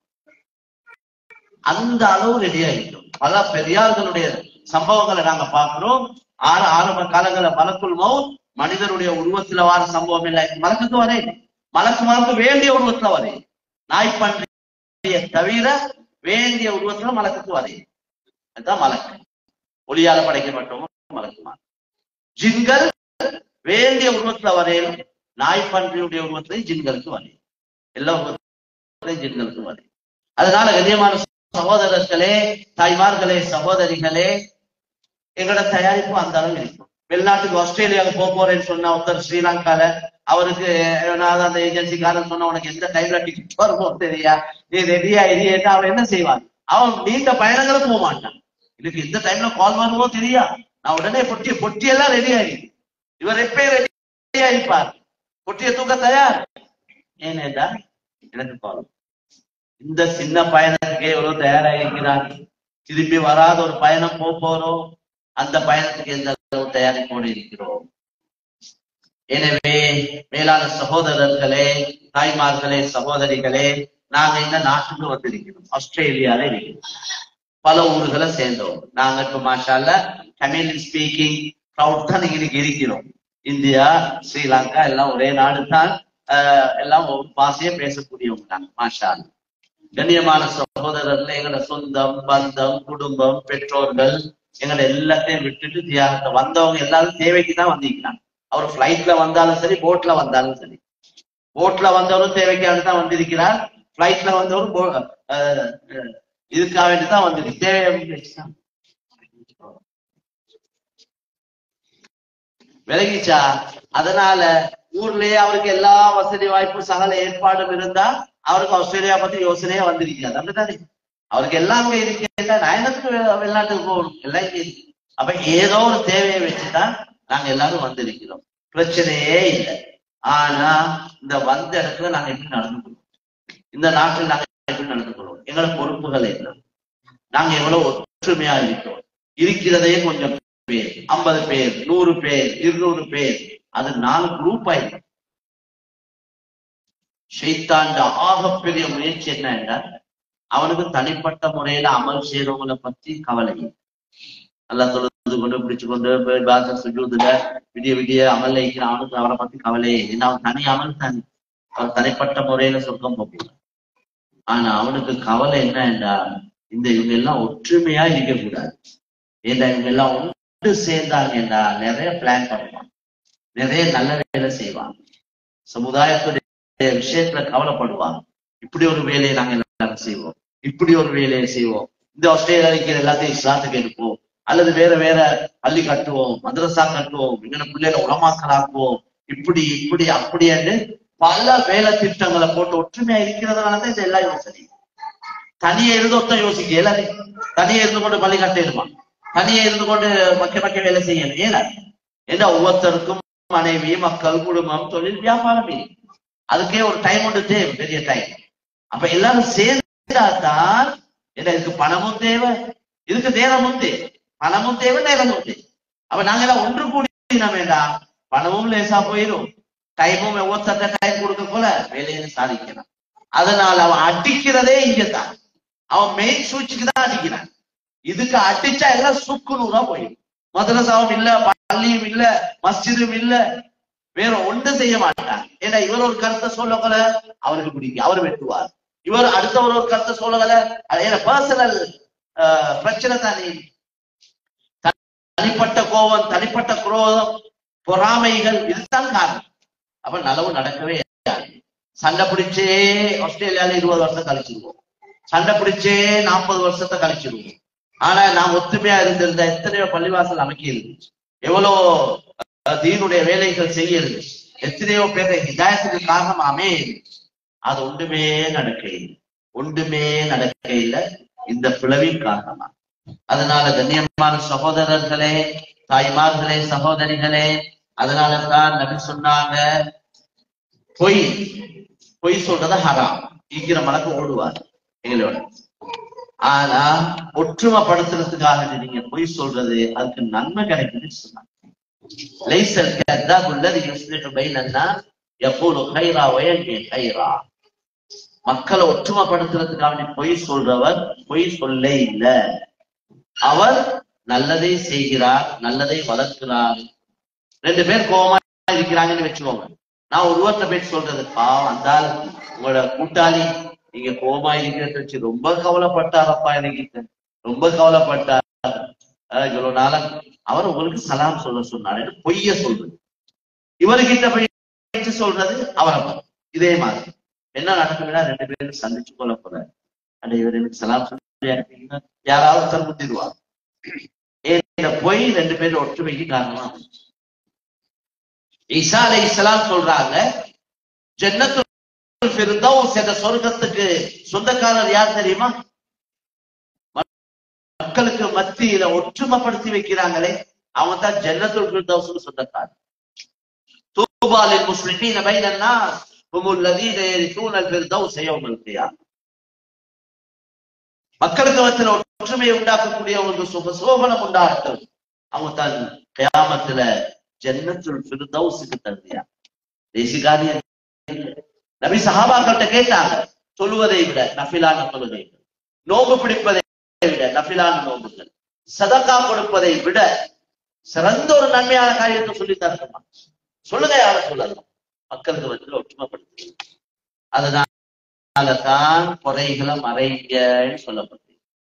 அந்த அளவு ரெடியா இருக்கணும் பல பெரியார்களுடைய சம்பவங்களை நாங்க பார்க்கிறோம் ஆறு ஆரம்ப காலங்களில் மலக்குள் மவுத் மனிதனுடைய உருவத்துல வார சம்பவம் இல்லை மலக்குக்கு வரேன் மலக்கு மலக்கு வேண்டிய உருவத்துல வரேன் நாய்ப்பன்றிய தவிர வேண்டிய உருவத்துல மலக்குக்கு வரேன் அதுதான் மலக்கு ஒளியால படைக்கப்பட்டவங்க மலக்குமா ஜின்கள் வேண்டிய உருவத்துல வரையும் நாய்ப்பன்றியுடைய உருவத்திலையும் ஜின்களுக்கு வரையும் எல்லா உருவத்திலையும் ஜின்களுக்கு வரையும் அதனால கண்ணியமான சகோதரர்களே தாய்மார்களே சகோதரிகளே எங்களோட தயாரிப்பு அந்த அளவு இருக்கும் வெளிநாட்டுக்கு ஆஸ்திரேலியாவுக்கு போக போறேன்னு சொன்ன ஒருத்தர் ஸ்ரீலங்கால அவருக்கு நான் அந்த ஏஜென்சிக்காரன் சொன்ன உனக்கு எந்த டைம்ல டிக்கெட் வருமோ தெரியா நீ ரெடியா இது அவன் என்ன செய்வான் அவன் நீண்ட பயணங்களுக்கு போக மாட்டான் எனக்கு எந்த டைம்ல கால் வருமோ தெரியா நான் உடனே பொட்டி பொட்டி எல்லாம் ரெடி ஆயிருக்கு இவர் எப்பயும் ரெடியா இருப்பார் பொட்டியை தூக்க தயார் ஏனேடா எனக்கு கால் இந்த சின்ன பயணத்துக்கே எவ்வளவு தயாராகிருக்கிறார் திரும்பி வராத ஒரு பயணம் போக போறோம் அந்த பயணத்துக்கு எந்த அளவு தயாரிப்போடு இருக்கிறோம் எனவே மேலான சகோதரர்களே தாய்மார்களே சகோதரிகளே நாங்க இந்த நாட்டுக்கு வந்திருக்கிறோம் ஆஸ்திரேலியால இருக்கிறோம் பல ஊர்களை சேர்ந்தோம் நாங்க இப்ப மாஷால தமிழ் ஸ்பீக்கிங் க்ரௌட் தான் இன்னைக்கு இருக்கிறோம் இந்தியா ஸ்ரீலங்கா எல்லாம் ஒரே நாடு தான் ஆஹ் எல்லாம் ஒரு பாசையை பேசக்கூடியவங்க தான் மாஷா அல்லாஹ். கண்ணியமான சகோதரர்கள் எங்களோட சொந்தம் பந்தம் குடும்பம் பெற்றோர்கள் எங்களை எல்லாத்தையும் விட்டுட்டு தியாகத்தை வந்தவங்க எல்லாரும் தேவைக்கு தான் வந்திருக்கிறாங்க அவர் பிளைட்ல வந்தாலும் சரி போட்ல வந்தாலும் சரி போட்ல வந்தவரும் தேவைக்காக தான் வந்திருக்கிறார் பிளைட்ல வந்தவரும் போ- அஹ், அஹ், இதுக்காக வேண்டி தான் வந்திருக்கு தேவை அப்படின்னு வச்சுதான். விலகிச்சா அதனால ஊர்லயே அவருக்கு எல்லா வசதி வாய்ப்பு சகல ஏற்பாடும் இருந்தா அவருக்கு ஆஸ்திரேலியா பத்தி யோசனையே வந்திருக்காது அப்படித்தானே அவருக்கு எல்லாம் அங்க இருக்கேன் நான் என்னத்துக்கு வெ- வெளிநாட்டுக்கு போகணும் எல்லாம் இங்க இருக்கு அப்ப ஏதோ ஒரு தேவையை வச்சுதான் நாங்க எல்லாரும் வந்திருக்கிறோம் பிரச்சனையே இல்லை ஆனா இந்த வந்த இடத்துல நாங்க எப்படி நடந்துக்கணும் இந்த நாட்டில் நாங்க எப்படி நடந்து கொள்வோம் எங்களோட பொறுப்புகள் என்ன நாங்க எவ்வளவு ஒற்றுமையா இருக்கோம் இருக்கிறதையே கொஞ்சம் பேர் ஐம்பது பேர் நூறு பேர் இருநூறு பேர் அது நாலு குரூப் ஆயிடும் ஷைத்தாண்ட ஆகப்பெரிய முயற்சி என்ன என்றால் அவனுக்கு தனிப்பட்ட முறையில அமல் செய்யறவங்களை பத்தி கவலை இல்லை. நல்லா தொழுது கொண்டு பிடிச்சு கொண்டு போய் பாச சுஜூதுல விடிய விடிய அமல் வைக்கிற அவனுக்கு அவனை பத்தி கவலையே இல்லை. ஏன்னா அவன் தனி அமல் தனி அவன் தனிப்பட்ட முறையில சொர்க்கம் போகிறான் ஆனா அவனுக்கு கவலை என்ன என்றால் இந்த இவங்க எல்லாம் ஒற்றுமையா இருக்கக்கூடாது ஏன்னா இவங்க எல்லாம் ஒன்று சேர்ந்தாங்க என்றால் நிறைய பிளான் பண்ணுவான் நிறைய நல்ல வேலை செய்வான் சமுதாயத்துடைய விஷயத்துல கவலைப்படுவான் இப்படி ஒரு வேலையை நாங்க எல்லாரும் செய்வோம் இப்படி ஒரு வேலையை செய்வோம் இந்த ஆஸ்திரேலியா இருக்கிற எல்லாத்தையும் இஸ்லாத்துக்கு எடுப்போம் அல்லது வேற வேற பள்ளி கட்டுவோம் மதரசா கட்டுவோம் எங்கட பிள்ளைகளை உலமாக்கலாக்குவோம் இப்படி இப்படி அப்படி என்று பல வேலை திட்டங்களை போட்டு ஒற்றுமையா இருக்கிறதுனால தான் இந்த எல்லா யோசனை தனியே இருந்து ஒருத்தன் யோசிக்க எல்லாரும் தனியே இருந்து கொண்டு பள்ளி கட்டிடுமா தனியே இருந்து கொண்டு மக்க மக்க வேலை செய்யணும் ஏன்னா ஏன்னா ஒவ்வொருத்தருக்கும் மனைவி மக்கள் குடும்பம் தொழில் வியாபாரம் இல்லை. அதுக்கே ஒரு டைம் ஒன்று தேவை பெரிய டைம் அப்ப எல்லாரும் சேர்ந்தாதான் ஏன்னா இதுக்கு பணமும் தேவை இதுக்கு நேரமும் தேவை பணமும் தேவை நேரமும் தேவை அப்ப நாங்க எல்லாம் ஒன்று கூடி வேண்டாம் பணமும் லேசா போயிடும் டைமும் ஒவ்வொருத்தர டைம் கொடுக்க போல வேலையை சாதிக்கணும் அதனால அவன் அடிக்கிறதே இங்கதான் அவன் மெயின் சூழ்ச்சிக்கு தான் அடிக்கிறான் இதுக்கு அடிச்சா எல்லாம் சுக்கு நூறா போயிடும் மதரசாவும் இல்ல பள்ளியும் இல்ல மஸ்ஜிதும் இல்ல வேற ஒன்றும் செய்ய மாட்டான் ஏன்னா இவர் ஒரு கருத்தை சொல்லக்கல அவருக்கு பிடிக்கும் அவர் வெட்டுவார் இவர் அடுத்தவர் ஒரு கருத்தை சொல்லக்கல ஏன்னா பர்சனல் பிரச்சனை தானே தனிப்பட்ட கோபம் தனிப்பட்ட குரோதம் பொறாமைகள் இதுதான் காரணம் அப்ப நலவு நடக்கவே இருக்காது. சண்டை பிடிச்சே ஆஸ்திரேலியால இருபது வருஷம் கழிச்சிருவோம் சண்டை பிடிச்சே நாற்பது வருஷத்தை கழிச்சிருவோம் ஆனா நான் ஒத்துமையா இருந்திருந்த எத்தனையோ பள்ளிவாசல் அமைக்க இருந்துச்சு எவ்வளோ அஹ், தீனுடைய வேலைகள் செய்ய இருந்துச்சு எத்தனையோ பேரை ஹிதாயத்துக்கு காரணம் அமே அது ஒன்றுமே நடக்க இல்லை ஒன்றுமே நடக்க இல்லை இந்த பிளவின் காரணமா அதனால கண்ணியமான சகோதரர்களே தாய்மார்களே சகோதரிகளே அதனால தான் நபி சொன்னாங்க பொய் பொய் சொல்றத ஹராம் ஈக்கிற மலக்கு ஓடுவார் எங்களோட ஆனா ஒற்றுமைப்படுத்துறதுக்காக நீங்க பொய் சொல்றது அதுக்கு நன்மை கிடைக்குதுன்னு சொன்னாங்க லைசல் கத்தாப் உள்ளது யுஸ்லிஹு பைனன்னா யகூலு கைரா வயன்ஹி கைரா மக்களை ஒற்றுமைப்படுத்துறதுக்காக நீ பொய் சொல்றவர் பொய் சொல்லே இல்ல அவர் நல்லதை செய்கிறார் நல்லதை வளர்க்கிறார் ரெண்டு பேர் கோவமா இருக்கிறாங்கன்னு வச்சுக்கோங்க நான் ஒருவர்கிட்ட போய் சொல்றது பாவம் அந்த ஆள் உங்களோட கூட்டாளி நீங்க கோவமா இருக்கிறத வச்சு ரொம்ப கவலைப்பட்டாரப்பா எனக்கு ரொம்ப கவலைப்பட்டார் அஹ் இவ்வளவு நாளா அவர் உங்களுக்கு சலாம் சொல்ல சொன்னாரு பொய்ய சொல்றது இவர்கிட்ட போய் சொல்றது அவரை பார்த்து. இதே மாதிரி என்ன நடக்குதுன்னா ரெண்டு பேரும் சந்திச்சு கொள்ள போறாரு அட இவர் எனக்கு சலாம் சொல்லி அனுப்பிங்கன்னா யாராவது ஒருத்தர் முந்திடுவார் இந்த பொய் ரெண்டு பேரும் ஒற்றுமைக்கு காரணமா அமைஞ்சுச்சு. ஈசா அலை இஸ்லாம் சொல்றாங்க ஜன்னத்துல் ஃபிர்தௌஸ் என்ற சொர்க்கத்துக்கு சொந்தக்காரர் யார் தெரியுமா மக்களுக்கு மத்தியில ஒற்றுமைப்படுத்தி வைக்கிறாங்களே அவங்க தான் ஜன்னத்துல் ஃபிர்தௌஸ்க்கு சொந்தக்காரர் தூபாலில் முஸ்லிமீன பைன الناس هم الذين يرثون الفردوس يوم القيامة மக்களுக்கு மத்தியில ஒற்றுமையை உண்டாக்கக்கூடியவங்களுக்கு சுக சோபனம் உண்டாகட்டும் அவங்க தான் கயாமத்துல ஜன்னத்துல் ஃபிர்தௌஸுக்கு தகுதியா தேசிகாரிய நபி சஹாபாக்கள்கிட்ட கேட்டாங்க சொல்லுவதை விட நஃபிலான தொழுகை நோம்பு பிடிப்பதை விட நஃபிலான நோம்புகள் சதக்கா கொடுப்பதை விட சிறந்த ஒரு நன்மையான காரியத்தை சொல்லி தரணுமா சொல்லுங்க யார சொல்லலாம் மக்களுக்கு வந்து ஒற்றுமைப்படுத்து அதனால தான் குறைகளை மறைங்கன்னு சொல்லப்பட்டு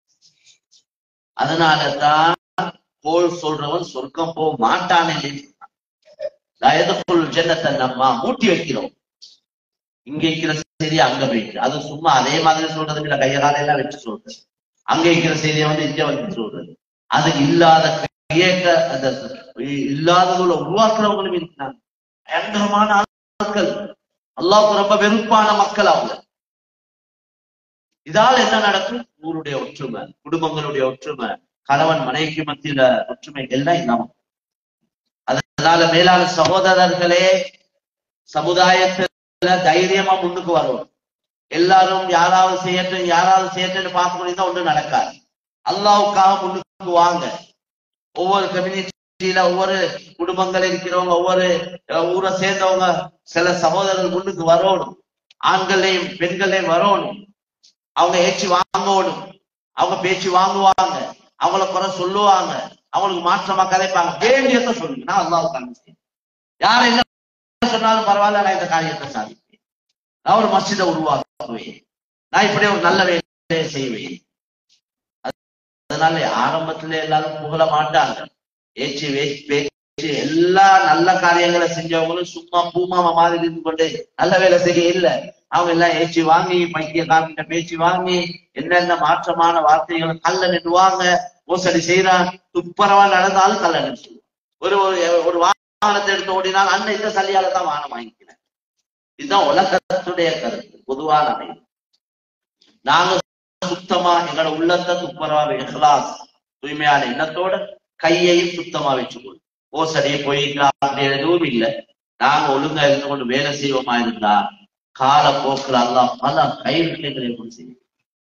அதனால தான் போல் சொல்றவன் சொர்க்கம் போக மாட்டானே தயதுக்குள் ஜன்னத்தை நம்ம மூட்டி வைக்கிறோம் இங்க இருக்கிற செய்தி அங்க போயிட்டு அது சும்மா அதே மாதிரி சொல்றது இல்ல கையகால எல்லாம் வச்சு சொல்றது அங்க இருக்கிற செய்தியை வந்து இங்க வந்து சொல்றது அது இல்லாத கேட்க அந்த இல்லாததுல உருவாக்குறவங்களும் இருக்கிறாங்க பயங்கரமான ஆட்கள் அல்லாவுக்கு ரொம்ப வெறுப்பான மக்கள் அவங்க இதால் என்ன நடக்கும் ஊருடைய ஒற்றுமை குடும்பங்களுடைய ஒற்றுமை கணவன் மனைவிக்கு மத்தியில ஒற்றுமை எல்லாம் இல்லாம அதனால மேலான சகோதரர்களே சமுதாயத்துல தைரியமா முன்னுக்கு வரும் எல்லாரும் யாராவது செய்யட்டும் யாராவது செய்யட்டும் பார்த்து தான் ஒன்றும் நடக்காது அல்லாவுக்காக முன்னுக்கு வாங்க ஒவ்வொரு கம்யூனிட்டியில ஒவ்வொரு குடும்பங்கள் இருக்கிறவங்க ஒவ்வொரு அஹ், ஊரை சேர்ந்தவங்க சில சகோதரர்கள் முன்னுக்கு வரணும் ஆண்களையும் பெண்களையும் வரணும் அவங்க ஏச்சு வாங்கணும் அவங்க பேச்சு வாங்குவாங்க அவங்கள குறை சொல்லுவாங்க அவங்களுக்கு மாற்றமா கதைப்பாங்க வேண்டியதை சொல்லுங்க நான் அல்லாஹ் காமிச்சேன் யார் என்ன சொன்னாலும் பரவாயில்ல நான் இந்த காரியத்தை சாதிப்பேன் நான் ஒரு மஸ்ஜிதை உருவாக்குவேன் நான் இப்படியே ஒரு நல்ல வேலையை செய்வேன் அதனால ஆரம்பத்துல எல்லாரும் புகழ மாட்டாங்க ஏச்சு வேச்சு பேச்சு எல்லா நல்ல காரியங்களை செஞ்சவங்களும் சும்மா பூமாம மாதிரி இருந்து கொண்டு நல்ல வேலை செய்ய இல்ல அவங்க எல்லாம் ஏச்சு வாங்கி பைத்திய காமிட்ட பேச்சு வாங்கி என்னென்ன மாற்றமான வார்த்தைகளை கல்ல நின்றுவாங்க மோசடி செய்யறான் துப்பரவா நடந்தாலும் கல்ல நின்று ஒரு ஒரு- ஒரு வாகனத்தை எடுத்து ஓடினால் அந்த இந்த சல்லியால தான் வாகனம் வாங்கிக்கிறேன் இதுதான் உலகத்துடைய கருத்து பொதுவான அமைப்பு நாங்க சுத்தமா எங்களோட உள்ளத்தை துப்புரவா இஹ்லாஸ் தூய்மையான எண்ணத்தோட கையையும் சுத்தமா வச்சுக்கணும் ஓ சரி போயிக்கலாம் அப்படி எதுவும் இல்லை நாங்க ஒழுங்கா இருந்து கொண்டு வேலை செய்வோமா இருந்தா கால போக்குல அல்லாஹ் பல கைவினைகளை கொண்டு செய்யும்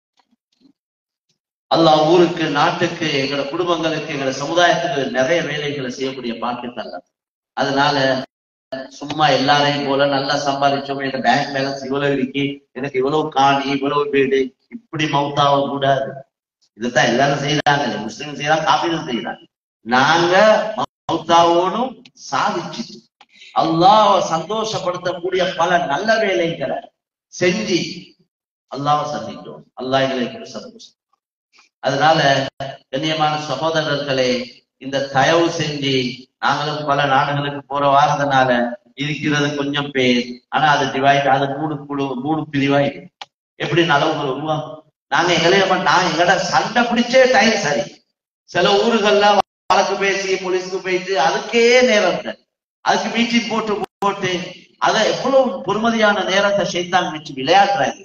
அல்லாஹ் ஊருக்கு நாட்டுக்கு எங்களோட குடும்பங்களுக்கு எங்களோட சமுதாயத்துக்கு நிறைய வேலைகளை செய்யக்கூடிய பாக்கியத்தை அல்ல அதனால சும்மா எல்லாரையும் போல நல்லா சம்பாதிச்சோம் எங்க பேங்க் பேலன்ஸ் இவ்வளவு இருக்கு எனக்கு இவ்வளவு காணி இவ்வளவு வீடு இப்படி மவுத்தாக கூடாது இதுதான் எல்லாரும் செய்யறாங்க முஸ்லீம் செய்யறாங்க காப்பீடு செய்யறாங்க நாங்க மவுத்தாவோனும் சாதிச்சுட்டு அல்லாஹ் சந்தோஷப்படுத்தக்கூடிய பல நல்ல வேலைகளை செஞ்சு அல்லாஹ் சந்தித்தோம் அல்லாஹ் எங்களுக்கு சந்தோஷம் அதனால கண்ணியமான சகோதரர்களே இந்த தயவு செஞ்சு நாங்களும் பல நாடுகளுக்கு போற வாரதுனால இருக்கிறது கொஞ்சம் பேர் ஆனா அது டிவைட் அது மூணு குழு மூணு பிரிவாய் எப்படி நலவுகள் உருவாகும் நாங்க எங்களே நான் எங்கட சண்டை பிடிச்சே டைம் சரி சில ஊர்கள்ல வழக்கு பேசி போலீஸ்க்கு போயிட்டு அதுக்கே நேரம் இல்லை அதுக்கு மீட்டிங் போட்டு போட்டு அதை எவ்வளவு பொறுமதியான நேரத்தை சைத்தான் வச்சு விளையாடுறாங்க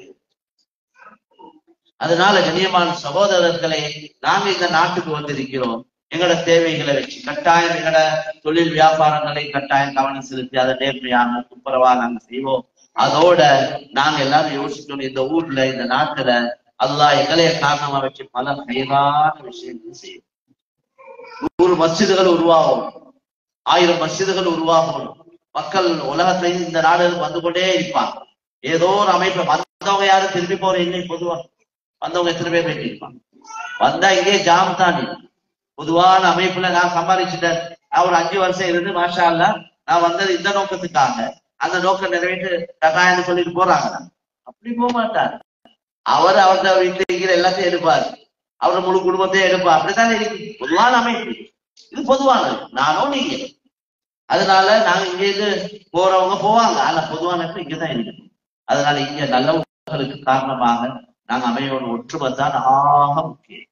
அதனால கண்ணியமான சகோதரர்களே நாங்க இந்த நாட்டுக்கு வந்திருக்கிறோம் எங்களோட தேவைகளை வச்சு கட்டாயம் எங்களோட தொழில் வியாபாரங்களை கட்டாயம் கவனம் செலுத்தி அதை நேர்மையான துப்புரவா நாங்க செய்வோம் அதோட நாங்க எல்லாரும் யோசிக்கணும் இந்த ஊர்ல இந்த நாட்டுல அல்லாஹ் எங்களைய காரணமா வச்சு பல கைதான விஷயங்கள் செய்யும் நூறு மஸ்ஜிதுகள் உருவாகும் ஆயிரம் மஸ்ஜிதுகள் உருவாகணும் மக்கள் உலகத்துல இந்த நாடுகளுக்கு வந்து கொண்டே இருப்பாங்க ஏதோ ஒரு அமைப்பு வந்தவங்க யாரும் திரும்பி போற இல்லை பொதுவா வந்தவங்க எத்தனை பேர் வெட்டியிருப்பாங்க வந்தா இங்கே ஜாம் தான் இல்லை. பொதுவான அமைப்புல நான் சம்பாதிச்சுட்டேன் நான் ஒரு அஞ்சு வருஷம் இருந்து மாஷா அல்லா நான் வந்தது இந்த நோக்கத்துக்காக அந்த நோக்கம் நிறைவேற்று கட்டாயம்னு சொல்லிட்டு போறாங்க அப்படி போக மாட்டார் அவர் அவர்த வீட்டுல இருக்கிற எல்லாத்தையும் எடுப்பார் அவர் முழு குடும்பத்தையும் எடுப்பார் அப்படித்தானே இருக்கு பொதுவான அமைப்பு இது பொதுவானது நானும் நீங்க அதனால நாங்க இங்க இருந்து போறவங்க போவாங்க ஆனா பொதுவான அமைப்பு இங்கதான் இருக்கு அதனால இங்க நல்லவர்களுக்கு காரணமாக நாங்க அமையோட ஒற்றுமை தான் ஆக முக்கியம்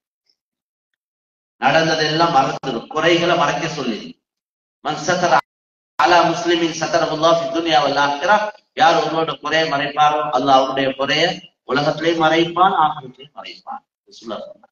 நடந்ததெல்லாம் மறந்துடும் குறைகளை மறைக்க சொல்லி மன் சத்தர அலா முஸ்லிமின் சத்தரகுல்லா ஃபி துன்யா வல் ஆখিরা யார் ஒருவரோட குறையை மறைப்பாரோ அல்லாஹ் அவருடைய குறைய உலகத்திலேயும் மறைப்பான் ஆகிரத்திலையும் மறைப்பான் ரசூலுல்லாஹ் சொன்னார்.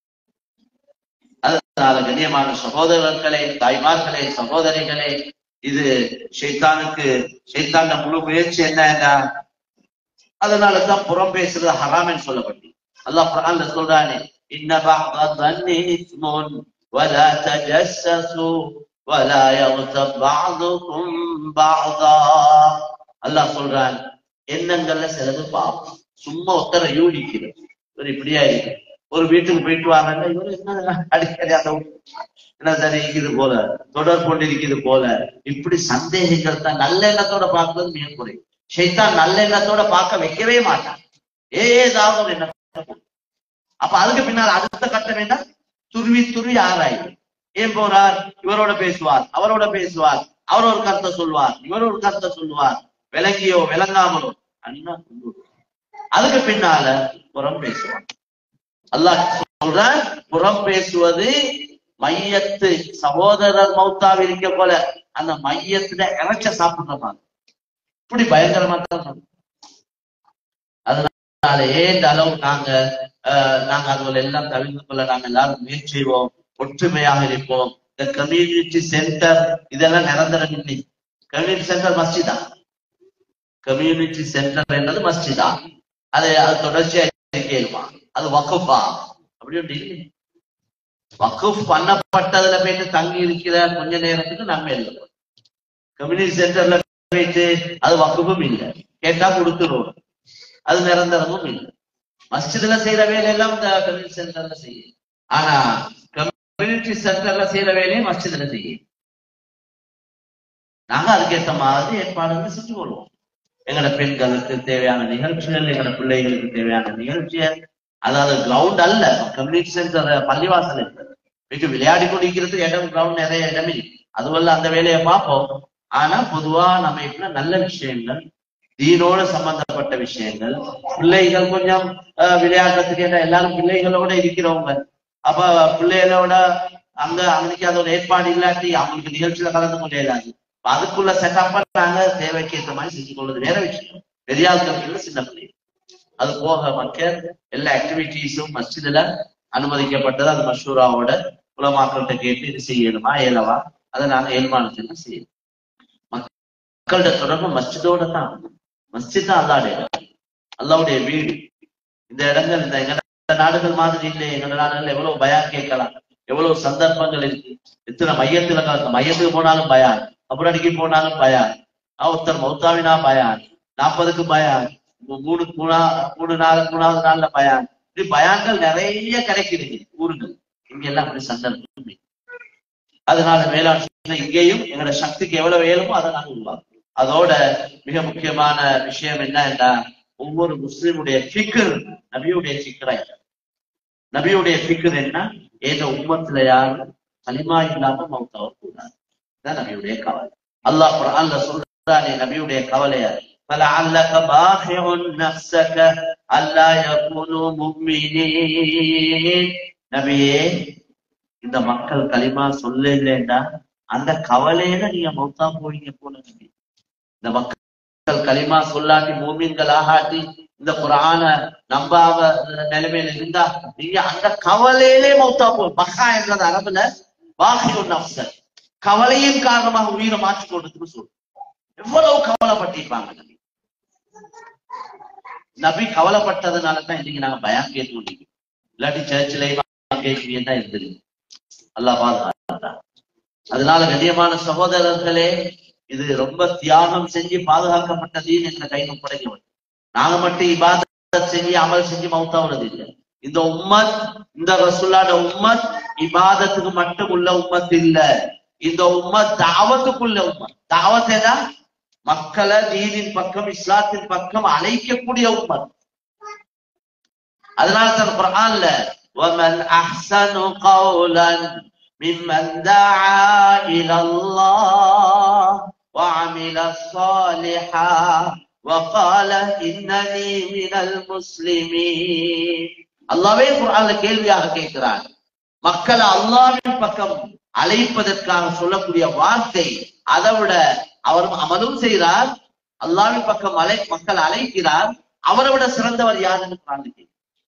அதனால கண்ணியமான சகோதரர்களே தாய்மார்களே சகோதரிகளே இது ஷைத்தானுக்கு ஷைத்தான முழு முயற்சி என்னன்னா அதனால தான் புறம் பேசுறது ஹராம்னு சொல்லப்பட்டு அல்லாஹ் குர்ஆன்ல சொல்றானே இன்ன பஅத தன்னி இஸ்முன் ولا تجسسوا ولا يغتب بعضكم بعضا அல்லாஹ் சொல்றான் எண்ணங்கள்ல சிலது பாவம் சும்மா ஒத்தர யூகிக்கிறது இவர் இப்படியா இருக்கு ஒரு வீட்டுக்கு போயிட்டு வாங்க இவர் என்ன அடிக்கடி அந்த என்ன சரி இருக்குது போல தொடர் கொண்டிருக்கிறது போல இப்படி சந்தேகங்கள் தான் நல்ல எண்ணத்தோட பார்க்கறது மிக குறை ஷைத்தான் நல்ல எண்ணத்தோட பார்க்க வைக்கவே மாட்டான் ஏதாவது ஒரு எண்ணத்தோட போடும். அப்ப அதுக்கு பின்னால் அடுத்த கட்டம் என்ன துருவி துருவி ஆராயும் ஏன் போறார் இவரோட பேசுவார் அவரோட பேசுவார் அவர் ஒரு கருத்தை சொல்வார் இவர் ஒரு கருத்தை சொல்லுவார் விளங்கியோ விளங்காமலோ அண்ணா சொல்லுவார். அதுக்கு பின்னால புறம் பேசுவார் அல்லாஹ் சொல்றான் புறம் பேசுவது மையத்து சகோதரர் மௌத்தாவி இருக்க போல அந்த மையத்துல இறைச்ச சாப்பிடுற மாதிரி இப்படி பயங்கரமா தான் சொல்றோம். அதனால ஏன் அளவு நாங்க அஹ், நாங்க அதுல எல்லாம் தவிர்த்து கொள்ள நாங்க எல்லாரும் முயற்சி செய்வோம் ஒற்றுமையாக இருப்போம் இந்த கம்யூனிட்டி சென்டர் இதெல்லாம் நிரந்தரம் இல்லை கம்யூனிட்டி சென்டர் மஸ்ஜிதா கம்யூனிட்டி சென்டர் என்றது மஸ்ஜிதா அது அது தொடர்ச்சியா கேள்வான் அது வகுப்பா அப்படி ஒன்று இல்லை வக்குஃப் பண்ணப்பட்டதுல போயிட்டு தங்கி இருக்கிற கொஞ்ச நேரத்துக்கு நன்மை இல்லை கம்யூனிட்டி சென்டர்ல போயிட்டு அது வக்குஃபும் இல்லை கேட்டா கொடுத்துருவோம் அது நிரந்தரமும் இல்லை மஸ்ஜிதுல செய்யற வேலையெல்லாம் இந்த கம்யூனிட்டி சென்டர்ல செய்யும் ஆனா கம்யூனிட்டி சென்டர்ல செய்யற வேலையை மஸ்ஜிதுல செய்யும் நாங்க அதுக்கேற்ற மாதிரி ஏற்பாடுகள் செஞ்சு கொள்வோம் எங்களோட பெண்களுக்கு தேவையான நிகழ்ச்சிகள் எங்களோட பிள்ளைகளுக்கு தேவையான நிகழ்ச்சிகள் அதாவது கிரவுண்ட் அல்ல கம்யூனிட்டி சென்டர் பள்ளிவாசல் இருக்கு வீட்டு விளையாடி கொண்டிருக்கிறதுக்கு இடம் கிரவுண்ட் நிறைய இடம் இருக்கு அதுவல்ல அந்த வேலையை பார்ப்போம் ஆனா பொதுவா நம்ம இப்ப நல்ல விஷயங்கள் தீனோட சம்பந்தப்பட்ட விஷயங்கள் பிள்ளைகள் கொஞ்சம் அஹ், விளையாடுறதுக்கு என்ன எல்லாரும் பிள்ளைகளோட இருக்கிறவங்க அப்ப பிள்ளைகளோட அங்க அன்னைக்கு அதோட ஏற்பாடு இல்லாட்டி அவங்களுக்கு நிகழ்ச்சியில கலந்து கொள்ள இயலாது அப்ப அதுக்குள்ள செட்டப்ப நாங்க தேவைக்கு ஏற்ற மாதிரி செஞ்சு கொள்வது வேற விஷயம் பெரிய ஆட்கள் இல்ல, சின்ன பிள்ளைகள் அது போக மற்ற எல்லா ஆக்டிவிட்டீஸும் மஸ்ஜிதுல அனுமதிக்கப்பட்டது அது மஷூராவோட உலமாக்கள்கிட்ட கேட்டு இது செய்யணுமா இயலவா அதை நாங்க ஏற்பாடு செய்யணும் மக்கள்கிட்ட தொடர்பு மஸ்ஜிதோட தான் மஸ்ஜித் தான் அல்லாடைய இடம் அல்லாவுடைய வீடு இந்த இடங்கள் இந்த எங்க நாடுகள் மாதிரி இல்லை எங்க நாடுகள் எவ்வளவு பயான் கேட்கலாம் எவ்வளவு சந்தர்ப்பங்கள் இருக்கு எத்தனை மையத்துல கலந்து மையத்துக்கு போனாலும் பயான் அப்புறடிக்கு போனாலும் பயான் ஆஹ் ஒருத்தர் மௌத்தாவினா பயான் நாற்பதுக்கு பயான் மூ- மூணு மூணா மூணு நாள் மூணாவது நாள்ல பயான் இப்படி பயான்கள் நிறைய கிடைக்குது ஊருங்கள் இங்க எல்லாம் அப்படி சந்தர்ப்பம் இல்லை. அதனால மேலாண் இங்கேயும் எங்களோட சக்திக்கு எவ்வளவு வேணுமோ அதை நாங்க உருவாக்குறோம் அதோட மிக முக்கியமான விஷயம் என்ன ஒவ்வொரு முஸ்லிமுடைய ஃபிக்ர் நபியுடைய ஃபிக்ரா நபியுடைய ஃபிக்ர் என்ன ஏதோ உம்மத்துல யாரும் கலிமா இல்லாம மௌத்தாவ கூடாது இதான் நபியுடைய கவலை அல்லாஹ் குர்ஆன்ல சொல்றானே நபியுடைய கவலைய فلعلك باخع نفسك ألا يكونوا مؤمنين நபியே இந்த மக்கள் களிமா சொல்ல இல்லைண்டா அந்த கவலையில நீங்க மௌத்தா போவீங்க போல நபி இந்த மக்கள் களிமா சொல்லாட்டி மூமின்கள் ஆகாட்டி இந்த குரான நம்பாம நிலைமையில இருந்தா நீங்க அந்த கவலையிலே மௌத்தா போ பக்கா என்றது அரபுல பாகியோ நப்சல் கவலையின் காரணமாக உயிரை மாற்றிக் கொள்றதுக்கு சொல்லு எவ்வளவு கவலைப்பட்டிருப்பாங்க நபி நபி கவலைப்பட்டதுனால தான் இன்னைக்கு நாங்க பயம் கேட்டு கொண்டிருக்கோம் இல்லாட்டி சர்ச்சிலையும் கேட்கிறீங்க தான் இருந்தது அல்லாஹ் பாதுகாத்தான் அதனால கண்ணியமான சகோதரர்களே இது ரொம்ப தியாகம் செஞ்சு பாதுகாக்கப்பட்ட தீன் என்ற கையில் ஒப்படைக்கணும் நாங்க மட்டும் இபாதத் செஞ்சு அமல் செஞ்சு மௌத்தாவுறது இல்லை இந்த உம்மத் இந்த ரசுல்லாட உம்மத் இபாதத்துக்கு மட்டும் உள்ள உம்மத் இல்ல இந்த உம்மத் தாவத்துக்குள்ள உம்மத் தாவத் ஏதா மக்களை தீனின் பக்கம் இஸ்லாத்தின் பக்கம் அழைக்கக்கூடிய உம்மத் அதனால தான் குர்ஆன்ல ومن احسن قولا ممن دعا الى الله وعمل صالحا وقال انني من المسلمين அல்லாவே குர்ஆன்ல கேள்வியாக கேட்கிறார் மக்களை அல்லாவின் பக்கம் அழைப்பதற்காக சொல்லக்கூடிய வார்த்தை அதை விட அவர் அமலும் செய்கிறார் அல்லாவின் பக்கம் அழை மக்கள் அழைக்கிறார் அவரை விட சிறந்தவர் யாருன்னு குர்ஆன்ல கேட்கிறார்.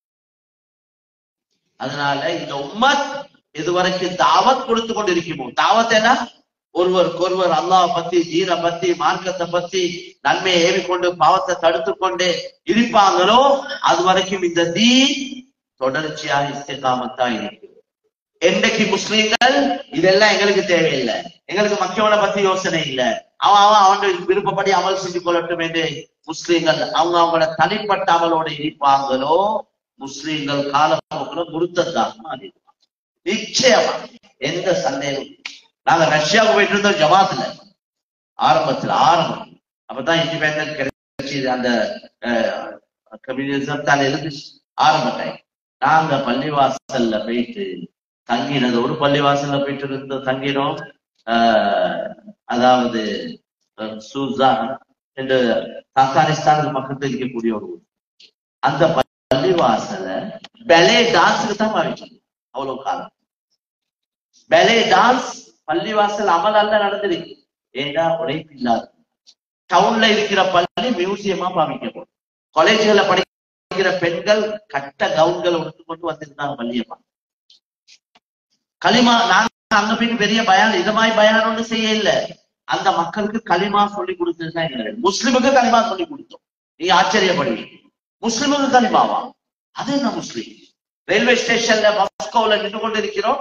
அதனால இந்த உம்மத் இதுவரைக்கும் தாவத் கொடுத்து கொண்டிருக்குமோ தாவத் என்ன ஒருவருக்கு ஒருவர் அல்லாஹ் பத்தி தீன பத்தி மார்க்கத்தை பத்தி நன்மையை ஏவிக்கொண்டு பாவத்தை தடுத்து கொண்டு இருப்பாங்களோ அது வரைக்கும் இந்த தீன் தொடர்ச்சியாக இஸ்திகாமத்தா இருக்கு என்னைக்கு முஸ்லீம்கள் இதெல்லாம் எங்களுக்கு தேவையில்லை எங்களுக்கு மக்களோட பத்தி யோசனை இல்லை அவன் அவன் அவன் விருப்பப்படி அமல் செஞ்சு கொள்ளட்டும் என்று முஸ்லீம்கள் அவங்க அவங்களோட தனிப்பட்ட அமலோட இருப்பாங்களோ முஸ்லீம்கள் காலப்போக்கில் முருத்தத்தாக மாறிடுவாங்க நிச்சயமா எந்த சந்தேகம் நாங்க ரஷ்யாவுக்கு போயிட்டு இருந்தோம் ஜமாத்துல ஆரம்பத்துல ஆரம்பம் அப்பதான் இண்டிபெண்டன்ட் கிடைச்சி அந்த கம்யூனிசம் தான் இருந்துச்சு ஆரம்ப டைம் நாங்க பள்ளிவாசல்ல போயிட்டு தங்கினது ஒரு பள்ளிவாசல்ல போயிட்டு இருந்த தங்கினோம் ஆஹ் அதாவது அஹ், சூசான் என்று ஆப்கானிஸ்தான் பக்கத்துல இருக்கக்கூடிய ஒரு ஊர் அந்த பள்ளிவாசல பெலே டான்ஸுக்கு தான் மாறிச்சு அவ்வளவு காலம் பெலே டான்ஸ் பள்ளிவாசல் அமல் அல்ல நடந்திருக்கு ஏண்டா உழைப்பு இல்லாத டவுன்ல இருக்கிற பள்ளி மியூசியமா பாவிக்கப்படும் காலேஜ்ல படிக்கிற பெண்கள் கட்ட கவுன்களை உடுத்துக்கொண்டு வந்திருந்தாங்க பள்ளியம்மா களிமா நாங்க அங்க போய் பெரிய பயான் இது மாதிரி பயான் ஒன்றும் செய்ய இல்ல அந்த மக்களுக்கு களிமா சொல்லி கொடுத்ததுதான் எங்க வேலை. முஸ்லிமுக்கு களிமா சொல்லி கொடுத்தோம் நீங்க ஆச்சரியப்படுவீங்க முஸ்லிமுக்கு களிமாவா அது என்ன முஸ்லிம் ரயில்வே ஸ்டேஷன்ல மாஸ்கோவில் நின்று கொண்டு இருக்கிறோம்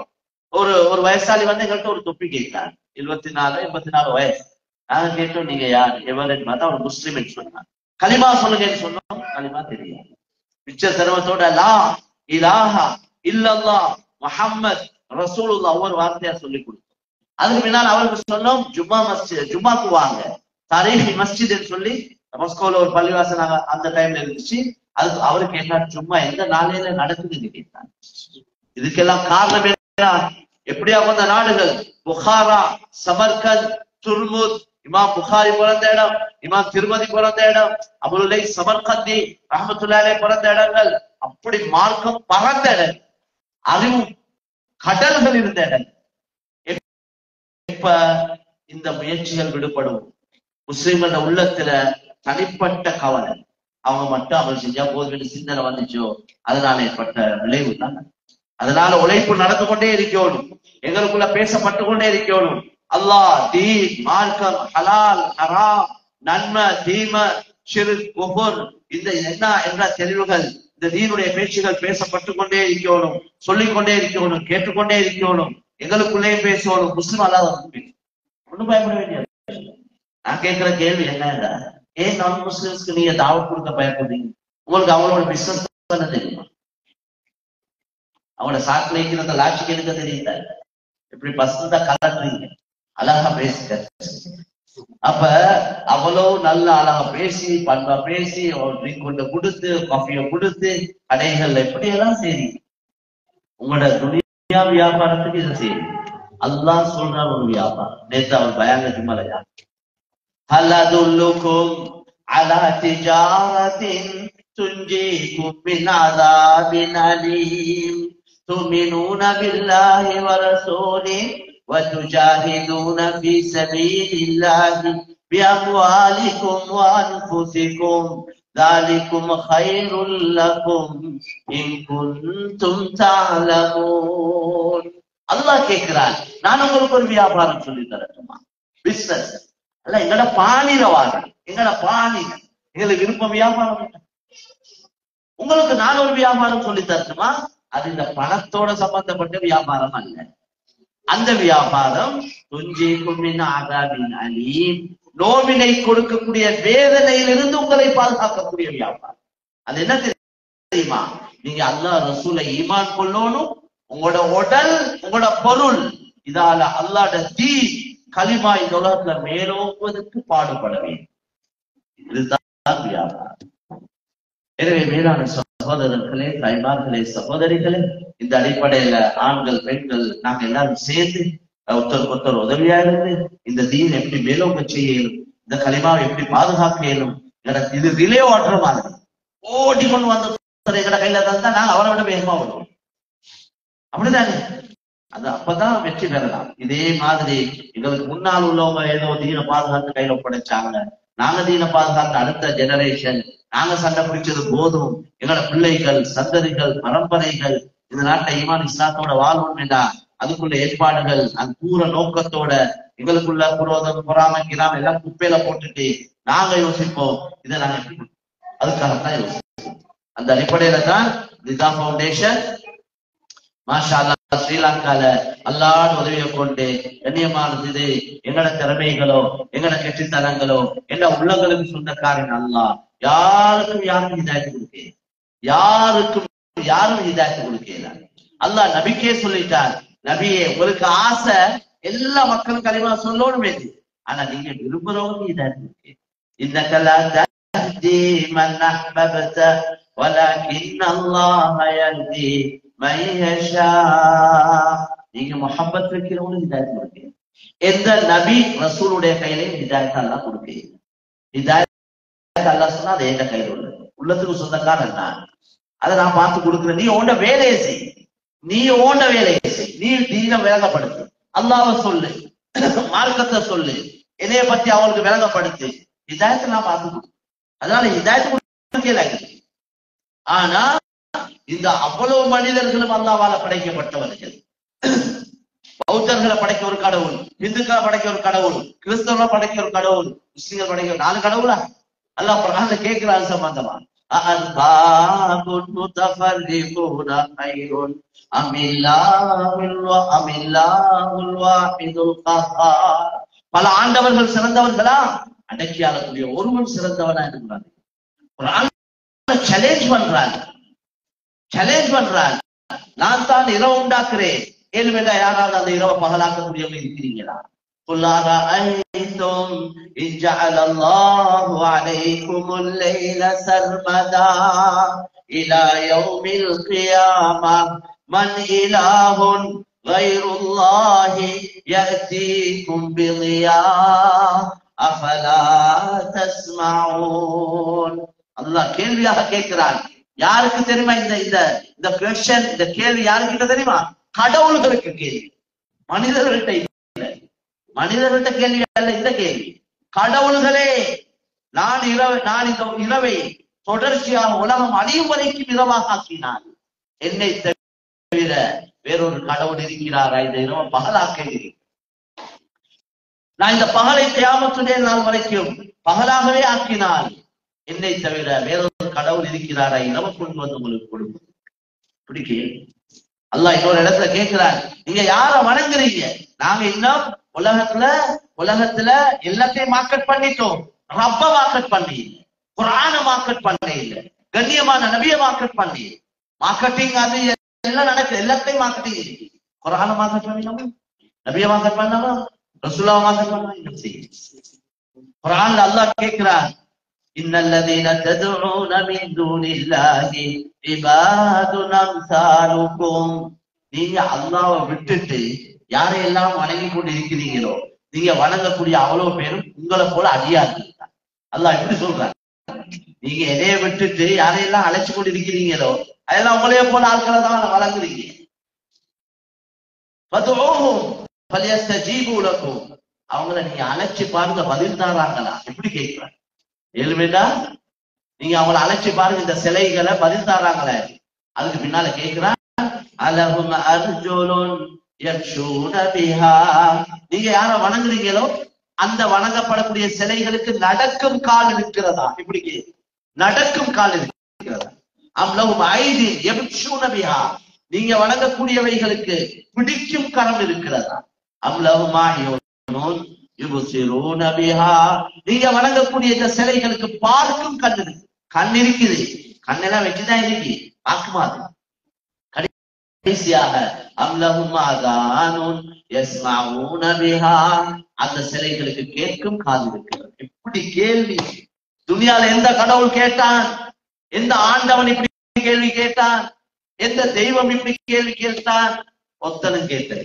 ஒரு ஒரு வயசாளி வந்து எங்கள்கிட்ட ஒரு தொப்பி கேட்கிறார் இருபத்தி நாலு எண்பத்தி நாலு வயசு நாங்க கேட்டோம் நீங்க யார் எவருன்னு பார்த்தா அவர் முஸ்லிம் சொன்னார் களிமா சொல்லுங்கன்னு சொன்னோம் களிமா தெரியாது மிச்ச சிரமத்தோட லா இலாஹா இல்லல்லா முஹம்மத் ரசூலுல்லா ஒவ்வொரு வார்த்தையா சொல்லி கொடுத்தோம் அதுக்கு பின்னால் அவருக்கு சொன்னோம் ஜும்மா மஸ்ஜித் ஜும்மாக்கு வாங்க தரீஃபி மஸ்ஜித்னு சொல்லி மஸ்கோல ஒரு பள்ளிவாசல் நாங்க அந்த டைம்ல இருந்துச்சு அதுக்கு அவரு கேட்டார் ஜும்மா எந்த நாளையில நடக்குதுன்னு கேட்டார் இதுக்கெல்லாம் காரணம் என்ன எப்படியா வந்த நாடுகள் புகாரா சமர்கந்த் துர்முத் இமாம் புகாரி பிறந்த இடம் இமாம் திருமதி பிறந்த இடம் அபுலை சமர்கந்தி ரஹமத்துல்லாலே பிறந்த இடங்கள் அப்படி மார்க்கம் பறந்த இடம் அறிவு கடல்கள் இருந்த இடம் இப்ப இந்த முயற்சிகள் விடுபடும் முஸ்லிம்கள உள்ளத்துல தனிப்பட்ட கவலை அவங்க மட்டும் அமல் செஞ்சா போதும் சிந்தனை வந்துச்சோ அதனால ஏற்பட்ட விளைவு தான் அதனால உழைப்பு நடந்து கொண்டே இருக்கணும் எங்களுக்குள்ள பேசப்பட்டு கொண்டே இருக்கணும் அல்லாஹ் தீன் மார்க்கம் ஹலால் ஹராம் நன்மை தீமை சிறு ஒவ்வொரு இந்த என்ன என்ற தெளிவுகள் இந்த தீனுடைய பேச்சுகள் பேசப்பட்டு கொண்டே இருக்கணும் சொல்லிக் கொண்டே இருக்கணும் கேட்டுக்கொண்டே இருக்கணும் எங்களுக்குள்ளேயும் பேசணும் முஸ்லிம் அல்லாத ஒண்ணும் பயப்பட வேண்டிய நான் கேட்கிற கேள்வி என்ன ஏன் நான் முஸ்லிம்ஸ்க்கு நீங்க தாவத் கொடுக்க பயப்படுறீங்க உங்களுக்கு அவங்களோட பிசினஸ் பண்ண தெரியுமா அவங்களோட சாக்கு வைக்கிறத லாட்சிக்கு எடுக்க தெரியல இப்படி பசந்தா கலட்டுறீங்க அழகா பேசுங்க அப்ப அவ்வளவு நல்ல அழகா பேசி பண்பா பேசி ட்ரிங்க் கொண்டு கொடுத்து காஃபிய கொடுத்து கடைகள்ல எப்படி எல்லாம் சரி உங்களோட துணியா வியாபாரத்துக்கு இதை செய்யுங்க அல்லாஹ் சொல்ற ஒரு வியாபாரம் நேத்து அவர் பயாங்க ஜுமலையா هل أدلكم على تجارة تنجيكم من عذاب أليم تؤمنون بالله ورسوله وتجاهدون في سبيل الله بأموالكم وأنفسكم ذلكم خير لكم إن كنتم تعلمون அல்லாஹ் கேட்கிறான் நான் உங்களுக்கு ஒரு வியாபாரம் சொல்லி தரட்டுமா பிசினஸ் அல்ல எங்கட பாணியில வாங்க எங்கட பாணி எங்களுக்கு விருப்பம் வியாபாரம் உங்களுக்கு நான் ஒரு வியாபாரம் சொல்லி தரட்டுமா அது இந்த பணத்தோட சம்பந்தப்பட்ட வியாபாரம் அல்ல அந்த வியாபாரம் துஞ்சி கும்மின் ஆதாபின் அலீம் நோவினை கொடுக்கக்கூடிய வேதனையிலிருந்து உங்களை பாதுகாக்கக்கூடிய வியாபாரம் அது என்ன தெரியுமா நீங்க அல்லாஹ் ரசூலை ஈமான் கொள்ளணும் உங்களோட உடல் உங்களோட பொருள் இதால அல்லாட தீ களிமா இந்த உலகத்துல மேலோங்குவதற்கு பாடுபட வேண்டும் இதுதான் வியாபாரம் எனவே மேலான சகோதரர்களே தாய்மார்களே சகோதரிகளே இந்த அடிப்படையில ஆண்கள் பெண்கள் நாங்க எல்லாரும் சேர்ந்து ஒருத்தருக்கு ஒருத்தர் உதவியா இருந்து இந்த தீன் எப்படி மேலோங்க செய்ய இயலும் இந்த களிமாவை எப்படி பாதுகாக்க இயலும் இது ரிலே ஓட்டுற மாதிரி ஓடி கொண்டு வந்த எங்கட கையில தான் நாங்க அவரை விட வேகமா வருவோம் அப்படிதானே அது அப்பதான் வெற்றி பெறலாம் இதே மாதிரி எங்களுக்கு முன்னால் உள்ளவங்க ஏதோ தீன பாதுகாத்து கையில ஒப்படைச்சாங்க நாங்க தீன பாதுகாத்து அடுத்த ஜெனரேஷன் நாங்க சண்டை பிடிச்சது போதும் எங்களோட பிள்ளைகள் சந்ததிகள் பரம்பரைகள் இந்த நாட்டை ஈமான் இஸ்லாத்தோட வாழணும்டா அதுக்குள்ள ஏற்பாடுகள் அந்த தூர நோக்கத்தோட எங்களுக்குள்ள புரோதம் பொறாமை கிராமம் எல்லாம் குப்பையில போட்டுட்டு நாங்க யோசிப்போம் இதை நாங்க எப்படி அதுக்காகத்தான் யோசிப்போம் அந்த அடிப்படையில தான் நிதா பவுண்டேஷன் மாஷா அல்லா ஸ்ரீலங்கால அல்லாட உதவியை கொண்டு கண்ணியமானது இது எங்கட திறமைகளோ எங்கட கெட்டித்தனங்களோ என்ன உள்ளங்களுக்கு சொந்தக்காரன் அல்லா யாருக்கும் யாரும் இதாய்த்து கொடுக்க யாருக்கும் யாரும் இதாய்த்து கொடுக்கல அல்லாஹ் நபிக்கே சொல்லிட்டார் நபியே உங்களுக்கு ஆசை எல்லா மக்களும் கலிமா சொல்லணும் வேண்டி ஆனா நீங்க விரும்புறவங்க இதாய்த்து கொடுக்க இன்னக்கெல்லாம் தஹ்தி மன் அஹ்பப்த வலக்கின் அல்லாஹ் யஹ்தி நீங்க முகப்பத் வைக்கிறவங்களும் ஹிதாயத் கொடுக்க எந்த நபி ரசூலுடைய கையிலையும் ஹிதாயத் எல்லாம் கொடுக்க ஹிதாயத் அல்லா சொன்னா அது எந்த கையில் உள்ளது உள்ளத்துக்கு சொந்தக்காரன் நான் அதை நான் பார்த்து கொடுக்குறேன் நீ ஓண்ட வேலையை செய் நீ ஓண்ட வேலையை செய் நீ தீன விளங்கப்படுத்து அல்லாவ சொல்லு மார்க்கத்தை சொல்லு என்னைய பத்தி அவங்களுக்கு விளங்கப்படுத்து ஹிதாயத்தை நான் பார்த்து கொடு அதனால ஹிதாயத்து கொடுக்கல ஆனா இந்த அவ்வளவு மனிதர்களும் அல்லாவால படைக்கப்பட்டவர்கள் பௌத்தர்களை படைக்க ஒரு கடவுள் இந்துக்களை படைக்க ஒரு கடவுள் கிறிஸ்தவர்களை படைக்க ஒரு கடவுள் முஸ்லிம்கள் படைக்க நாலு கடவுளா அல்லாஹ் பிரகாண்ட கேட்கிறாரு சம்பந்தமா أأرباب متفرقون خير أم الله الوا- أم الله الواحد القهار பல ஆண்டவர்கள் சிறந்தவர்களா அடக்கியாளக்கூடிய ஒருவன் சிறந்தவனா இருக்கிறான் ஒரு ஆள் சேலஞ்ச் பண்றான் சேலஞ்ச் பண்றான் நான் தான் இரவு உண்டாக்குறேன் கேள்விடா யாராவது அந்த இரவை பகலாக்கக்கூடியவங்க இருக்கிறீங்களா قل أرأيتم إن جعل الله عليكم الليل سرمدا إلى يوم القيامة من إله غير الله يأتيكم بضياء أفلا تسمعون அல்லாஹ் கேள்வியாக கேட்கிறான் யாருக்கு தெரியுமா இந்த இந்த இந்த கொஸ்டின் இந்த கேள்வி யாருக்கிட்ட தெரியுமா கடவுள்களுக்கு கேள்வி மனிதர்கள்ட்ட இல்ல மனிதர்கள்ட்ட கேள்வி அல்ல இந்த கேள்வி கடவுள்களே நான் இரவு நான் இந்த இரவை தொடர்ச்சியாக உலகம் அழியும் வரைக்கும் இரவாக ஆக்கினான் என்னை தவிர வேறொரு கடவுள் இருக்கிறாரா இந்த இரவை பகலாக்க இருக்கிறேன். நான் இந்த பகலை தியாமத்துடைய நாள் வரைக்கும் பகலாகவே ஆக்கினான் என்னை தவிர வேறொரு கடவுள் இருக்கிறாரா இரவு கொண்டு வந்து உங்களுக்கு கொடுக்கும் பிடிக்க அல்லாஹ் இன்னொரு இடத்துல கேட்கிறார் நீங்க யார வணங்குறீங்க நாங்க இன்னும் உலகத்துல உலகத்துல எல்லாத்தையும் மார்க்கெட் பண்ணிட்டோம் ரப்ப மார்க்கெட் பண்ணி இல்ல குரான மார்க்கெட் பண்ண இல்ல கண்ணியமான நபிய மார்க்கெட் பண்ணி மார்க்கெட்டிங் அது எல்லாம் நடக்குது எல்லாத்தையும் மார்க்கெட்டிங் இருக்கு குரான மார்க்கெட் பண்ணினோமா நபிய மார்க்கெட் பண்ணாமா ரசூலா மார்க்கெட் பண்ணா என்ன செய்யும் குரான்ல அல்லாஹ் கேட்கிறார் إن الذين تدعون من دون الله عباد أمثالكم நீங்க அல்லாவை விட்டுட்டு யாரையெல்லாம் வணங்கி கொண்டு இருக்கிறீங்களோ நீங்க வணங்கக்கூடிய அவ்வளவு பேரும் உங்களை போல அடியார்கள் தான். அல்லாஹ் எப்படி சொல்றாங்க நீங்க எதைய விட்டுட்டு யாரையெல்லாம் அழைச்சு கொண்டு இருக்கிறீங்களோ அதெல்லாம் உங்களையே போல ஆட்களை தான் வணங்குறீங்க ஃபதுஊஹும் ஃபல்யஸ்தஜீபு லக்கும் அவங்கள நீங்க அழைச்சு பாருங்க பதில் தாராங்களா எப்படி கேட்கிறாங்க ஏழுமேடா நீங்க அவங்கள அழைச்சு பாருங்க இந்த சிலைகளை பதில் தாராங்களே அதுக்கு பின்னால கேக்குறான் அலஹும் அர்ஜுலுன் யக்ஷூன பிஹா நீங்க யார வணங்குறீங்களோ அந்த வணங்கப்படக்கூடிய சிலைகளுக்கு நடக்கும் கால் இருக்கிறதா இப்படி கே- நடக்கும் கால் இருக்கிறதா அம்லவும் ஐதி யக்ஷூன பிஹா நீங்க வணங்கக்கூடியவைகளுக்கு பிடிக்கும் கரம் இருக்கிறதா அம்லவும் ஆயுன் யுபசிரூன பிஹா நீங்க வணங்கக்கூடிய இந்த சிலைகளுக்கு பார்க்கும் கண் இருக்கு கண் இருக்குது கண்ணெல்லாம் வச்சுதான் இருக்கு பார்க்குமா அது கடைசியாக அம்லஹும் ஆதானுன் யஸ்மஊன பிஹா அந்த சிலைகளுக்கு கேட்கும் காது இருக்கிறது இப்படி கேள்வி துனியால எந்த கடவுள் கேட்டான் எந்த ஆண்டவன் இப்படி கேள்வி கேட்டான் எந்த தெய்வம் இப்படி கேள்வி கேட்டான் ஒத்தனும் கேட்டது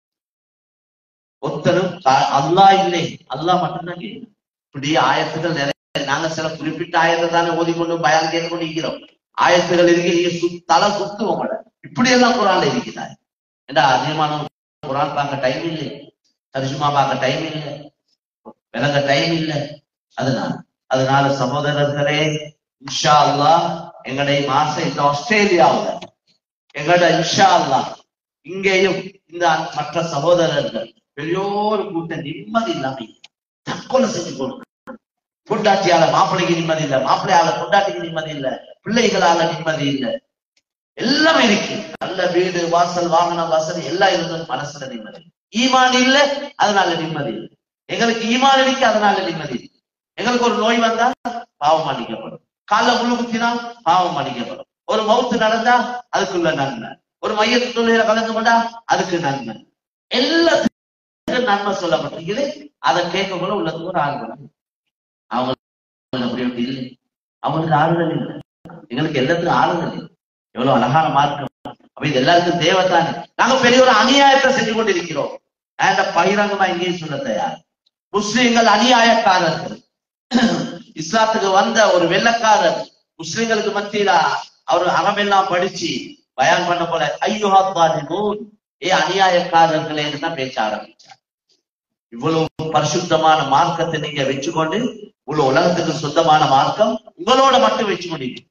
ஒத்தனும் கா- அல்லாஹ் இல்லை அல்லாஹ் மட்டும்தான் கேட்கணும் இப்படி ஆயத்துகள் நிறைய நாங்க சில குறிப்பிட்ட ஆயத்தை தானே ஓதிக்கொண்டு பயம் கேட்டுக்கொண்டு இருக்கிறோம் ஆயத்துகள் இருக்கு நீங்க சு- தலை சுத்து உங்களோட இப்படி எல்லாம் குரான்ல இருக்கிறாய் ஏண்டா அதிகமான குரான் பார்க்க டைம் இல்லை தரிசுமா பார்க்க டைம் இல்லை விளங்க டைம் இல்லை அதனால அதனால சகோதரர்களே இன்ஷா அல்லாஹ் எங்களுடைய மாசம் இந்த ஆஸ்திரேலியாவுல எங்களோட இன்ஷா அல்லாஹ் இங்கேயும் இந்த மற்ற சகோதரர்கள் பெரியோர் கூட்டம் நிம்மதி இல்லாம தற்கொலை செஞ்சு கொள்ளுங்க பொண்டாட்டியால மாப்பிள்ளைக்கு நிம்மதி இல்ல மாப்பிள்ளையால பொண்டாட்டிக்கு நிம்மதி இல்ல பிள்ளைகளால நிம்மதி இல்ல எல்லாமே இருக்கு நல்ல வீடு வாசல் வாகனம் வசதி எல்லாம் இருந்தும் மனசுல நிம்மதி ஈமான் இல்ல அதனால நிம்மதி இல்லை எங்களுக்கு ஈமான் இருக்கு அதனால நிம்மதி இல்லை எங்களுக்கு ஒரு நோய் வந்தா பாவம் மன்னிக்கப்படும் காலைல முள்ளு குத்தினா பாவம் மன்னிக்கப்படும் ஒரு மவுத்து நடந்தா அதுக்குள்ள நன்மை ஒரு மையத்து தொழில கலந்து கொண்டா அதுக்கு நன்மை எல்லாத்துக்கும் நன்மை சொல்லப்பட்டிருக்குது அதை கேட்கக்குள்ள உள்ளத்துக்கு ஒரு ஆறுதல் அவங்க அப்படி அப்படி இல்லை அவங்களுக்கு ஆறுதல் இல்லை எங்களுக்கு எல்லாத்துக்கும் ஆறுதல் இல்லை எவ்வளவு அழகான மார்க்கம் அப்ப இது எல்லாருக்கும் தேவைத்தானே நாங்க பெரிய ஒரு அநியாயத்தை செஞ்சு கொண்டிருக்கிறோம் அந்த பகிரங்கமா இங்கேயும் சொல்ல தயார் முஸ்லிம்கள் அநியாயக்காரர்கள் இஸ்லாத்துக்கு வந்த ஒரு வெள்ளக்காரர் முஸ்லிம்களுக்கு மத்தியில அவர் அறமெல்லாம் படிச்சு பயான் பண்ண போல ஐயோஹாத்வாதிமூன் ஏ அநியாயக்காரர்களே தான் பேச ஆரம்பிச்சார் இவ்வளவு பரிசுத்தமான மார்க்கத்தை நீங்க வச்சுக்கொண்டு இவ்வளவு உலகத்துக்கு சொந்தமான மார்க்கம் உங்களோட மட்டும் வச்சுக்கொண்டீங்க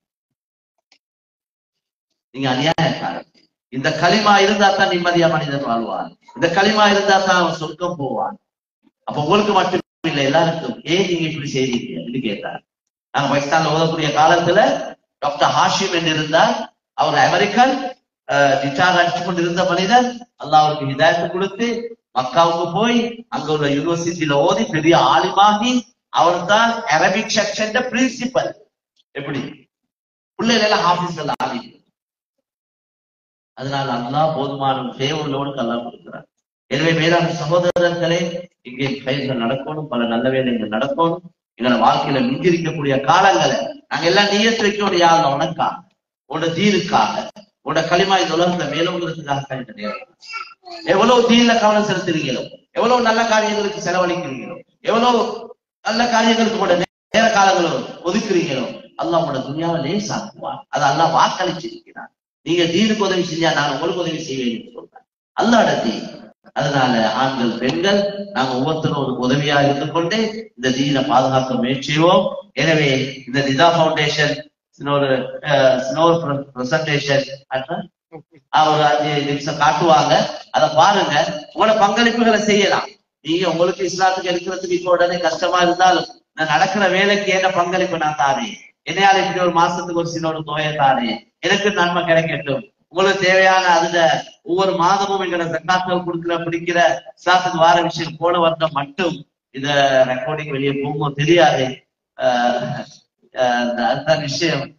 நீங்க அநியாயக்காரர் இந்த களிமா இருந்தா தான் நிம்மதியா மனிதன் வாழ்வான் இந்த களிமா இருந்தா தான் அவன் சொர்க்கம் போவான் அப்ப உங்களுக்கு மட்டும் இல்லை எல்லாருக்கும் ஏன் நீங்க இப்படி செய்றீங்க அப்படின்னு கேட்டார் நாங்க பாகிஸ்தான்ல ஓதக்கூடிய காலத்துல டாக்டர் ஹாஷிம் என்று இருந்தார் அவர் அமெரிக்கன் கிட்டார் அடிச்சு கொண்டிருந்த மனிதர் அல்லாஹ் அவருக்கு ஹிதாயத்து கொடுத்து மக்காவுக்கு போய் அங்க உள்ள யூனிவர்சிட்டியில ஓதி பெரிய ஆலிமாகி அவர் தான் அரபிக் செக்ஷன் பிரின்சிபல் எப்படி பிள்ளைகள் எல்லாம் ஆபீஸ்ல ஆலி அதனால அல்லாஹ் போதுமான தேவையோடு அல்லாஹ் கொடுக்கிறார் எனவே மேலான சகோதரர்களே இங்கே பயிர்கள் நடக்கணும் பல நல்ல வேலைகள் நடக்கணும் எங்களை வாழ்க்கையில மிஞ்சிருக்கக்கூடிய காலங்களை நாங்க எல்லாம் நீயத்து வைக்கணும் யாரும் உனக்காக உன்னோட தீனுக்காக உன்னோட களிமா இந்த உலகத்துல மேலோங்கிறதுக்காக இந்த நேரம் எவ்வளவு தீன்ல கவனம் செலுத்துறீங்களோ எவ்வளவு நல்ல காரியங்களுக்கு செலவழிக்கிறீங்களோ எவ்வளவு நல்ல காரியங்களுக்கு கூட நேர காலங்களோ ஒதுக்குறீங்களோ அல்லாஹ் உங்களோட துணியாவை லேசாக்குவார் அதை அல்லாஹ் வாக்களிச்சிருக்கிறார் நீங்க தீனுக்கு உதவி செஞ்சா நான் உங்களுக்கு உதவி செய்வேன் சொல்றேன் அல்லாட தீன் அதனால ஆண்கள் பெண்கள் நாங்க ஒவ்வொருத்தரும் ஒரு உதவியா இருந்து கொண்டு இந்த தீனை பாதுகாக்க முயற்சிவோம் எனவே இந்த நிதா ஃபவுண்டேஷன் இன்னொரு இன்னொரு பிரசன்டேஷன் ஒரு அஞ்சு நிமிஷம் காட்டுவாங்க அதை பாருங்க உங்களோட பங்களிப்புகளை செய்யலாம் நீங்க உங்களுக்கு இஸ்லாத்துக்கு எடுக்கிறதுக்கு இப்ப உடனே கஷ்டமா இருந்தாலும் நான் நடக்கிற வேலைக்கு என்ன பங்களிப்பு நான் தாரேன் என்னையால இப்படி ஒரு மாசத்துக்கு ஒரு சின்ன ஒரு தொகையை தாரேன் எனக்கு நன்மை கிடைக்கட்டும் உங்களுக்கு தேவையான அதுல ஒவ்வொரு மாதமும் எங்களை ஜக்காத்துகள் கொடுக்கிற பிடிக்கிற இஸ்லாத்துக்கு வார விஷயம் போன வருடம் மட்டும் இத ரெக்கார்டிங் வெளியே போகும் தெரியாது ஆஹ் ஆஹ் அந்த விஷயம்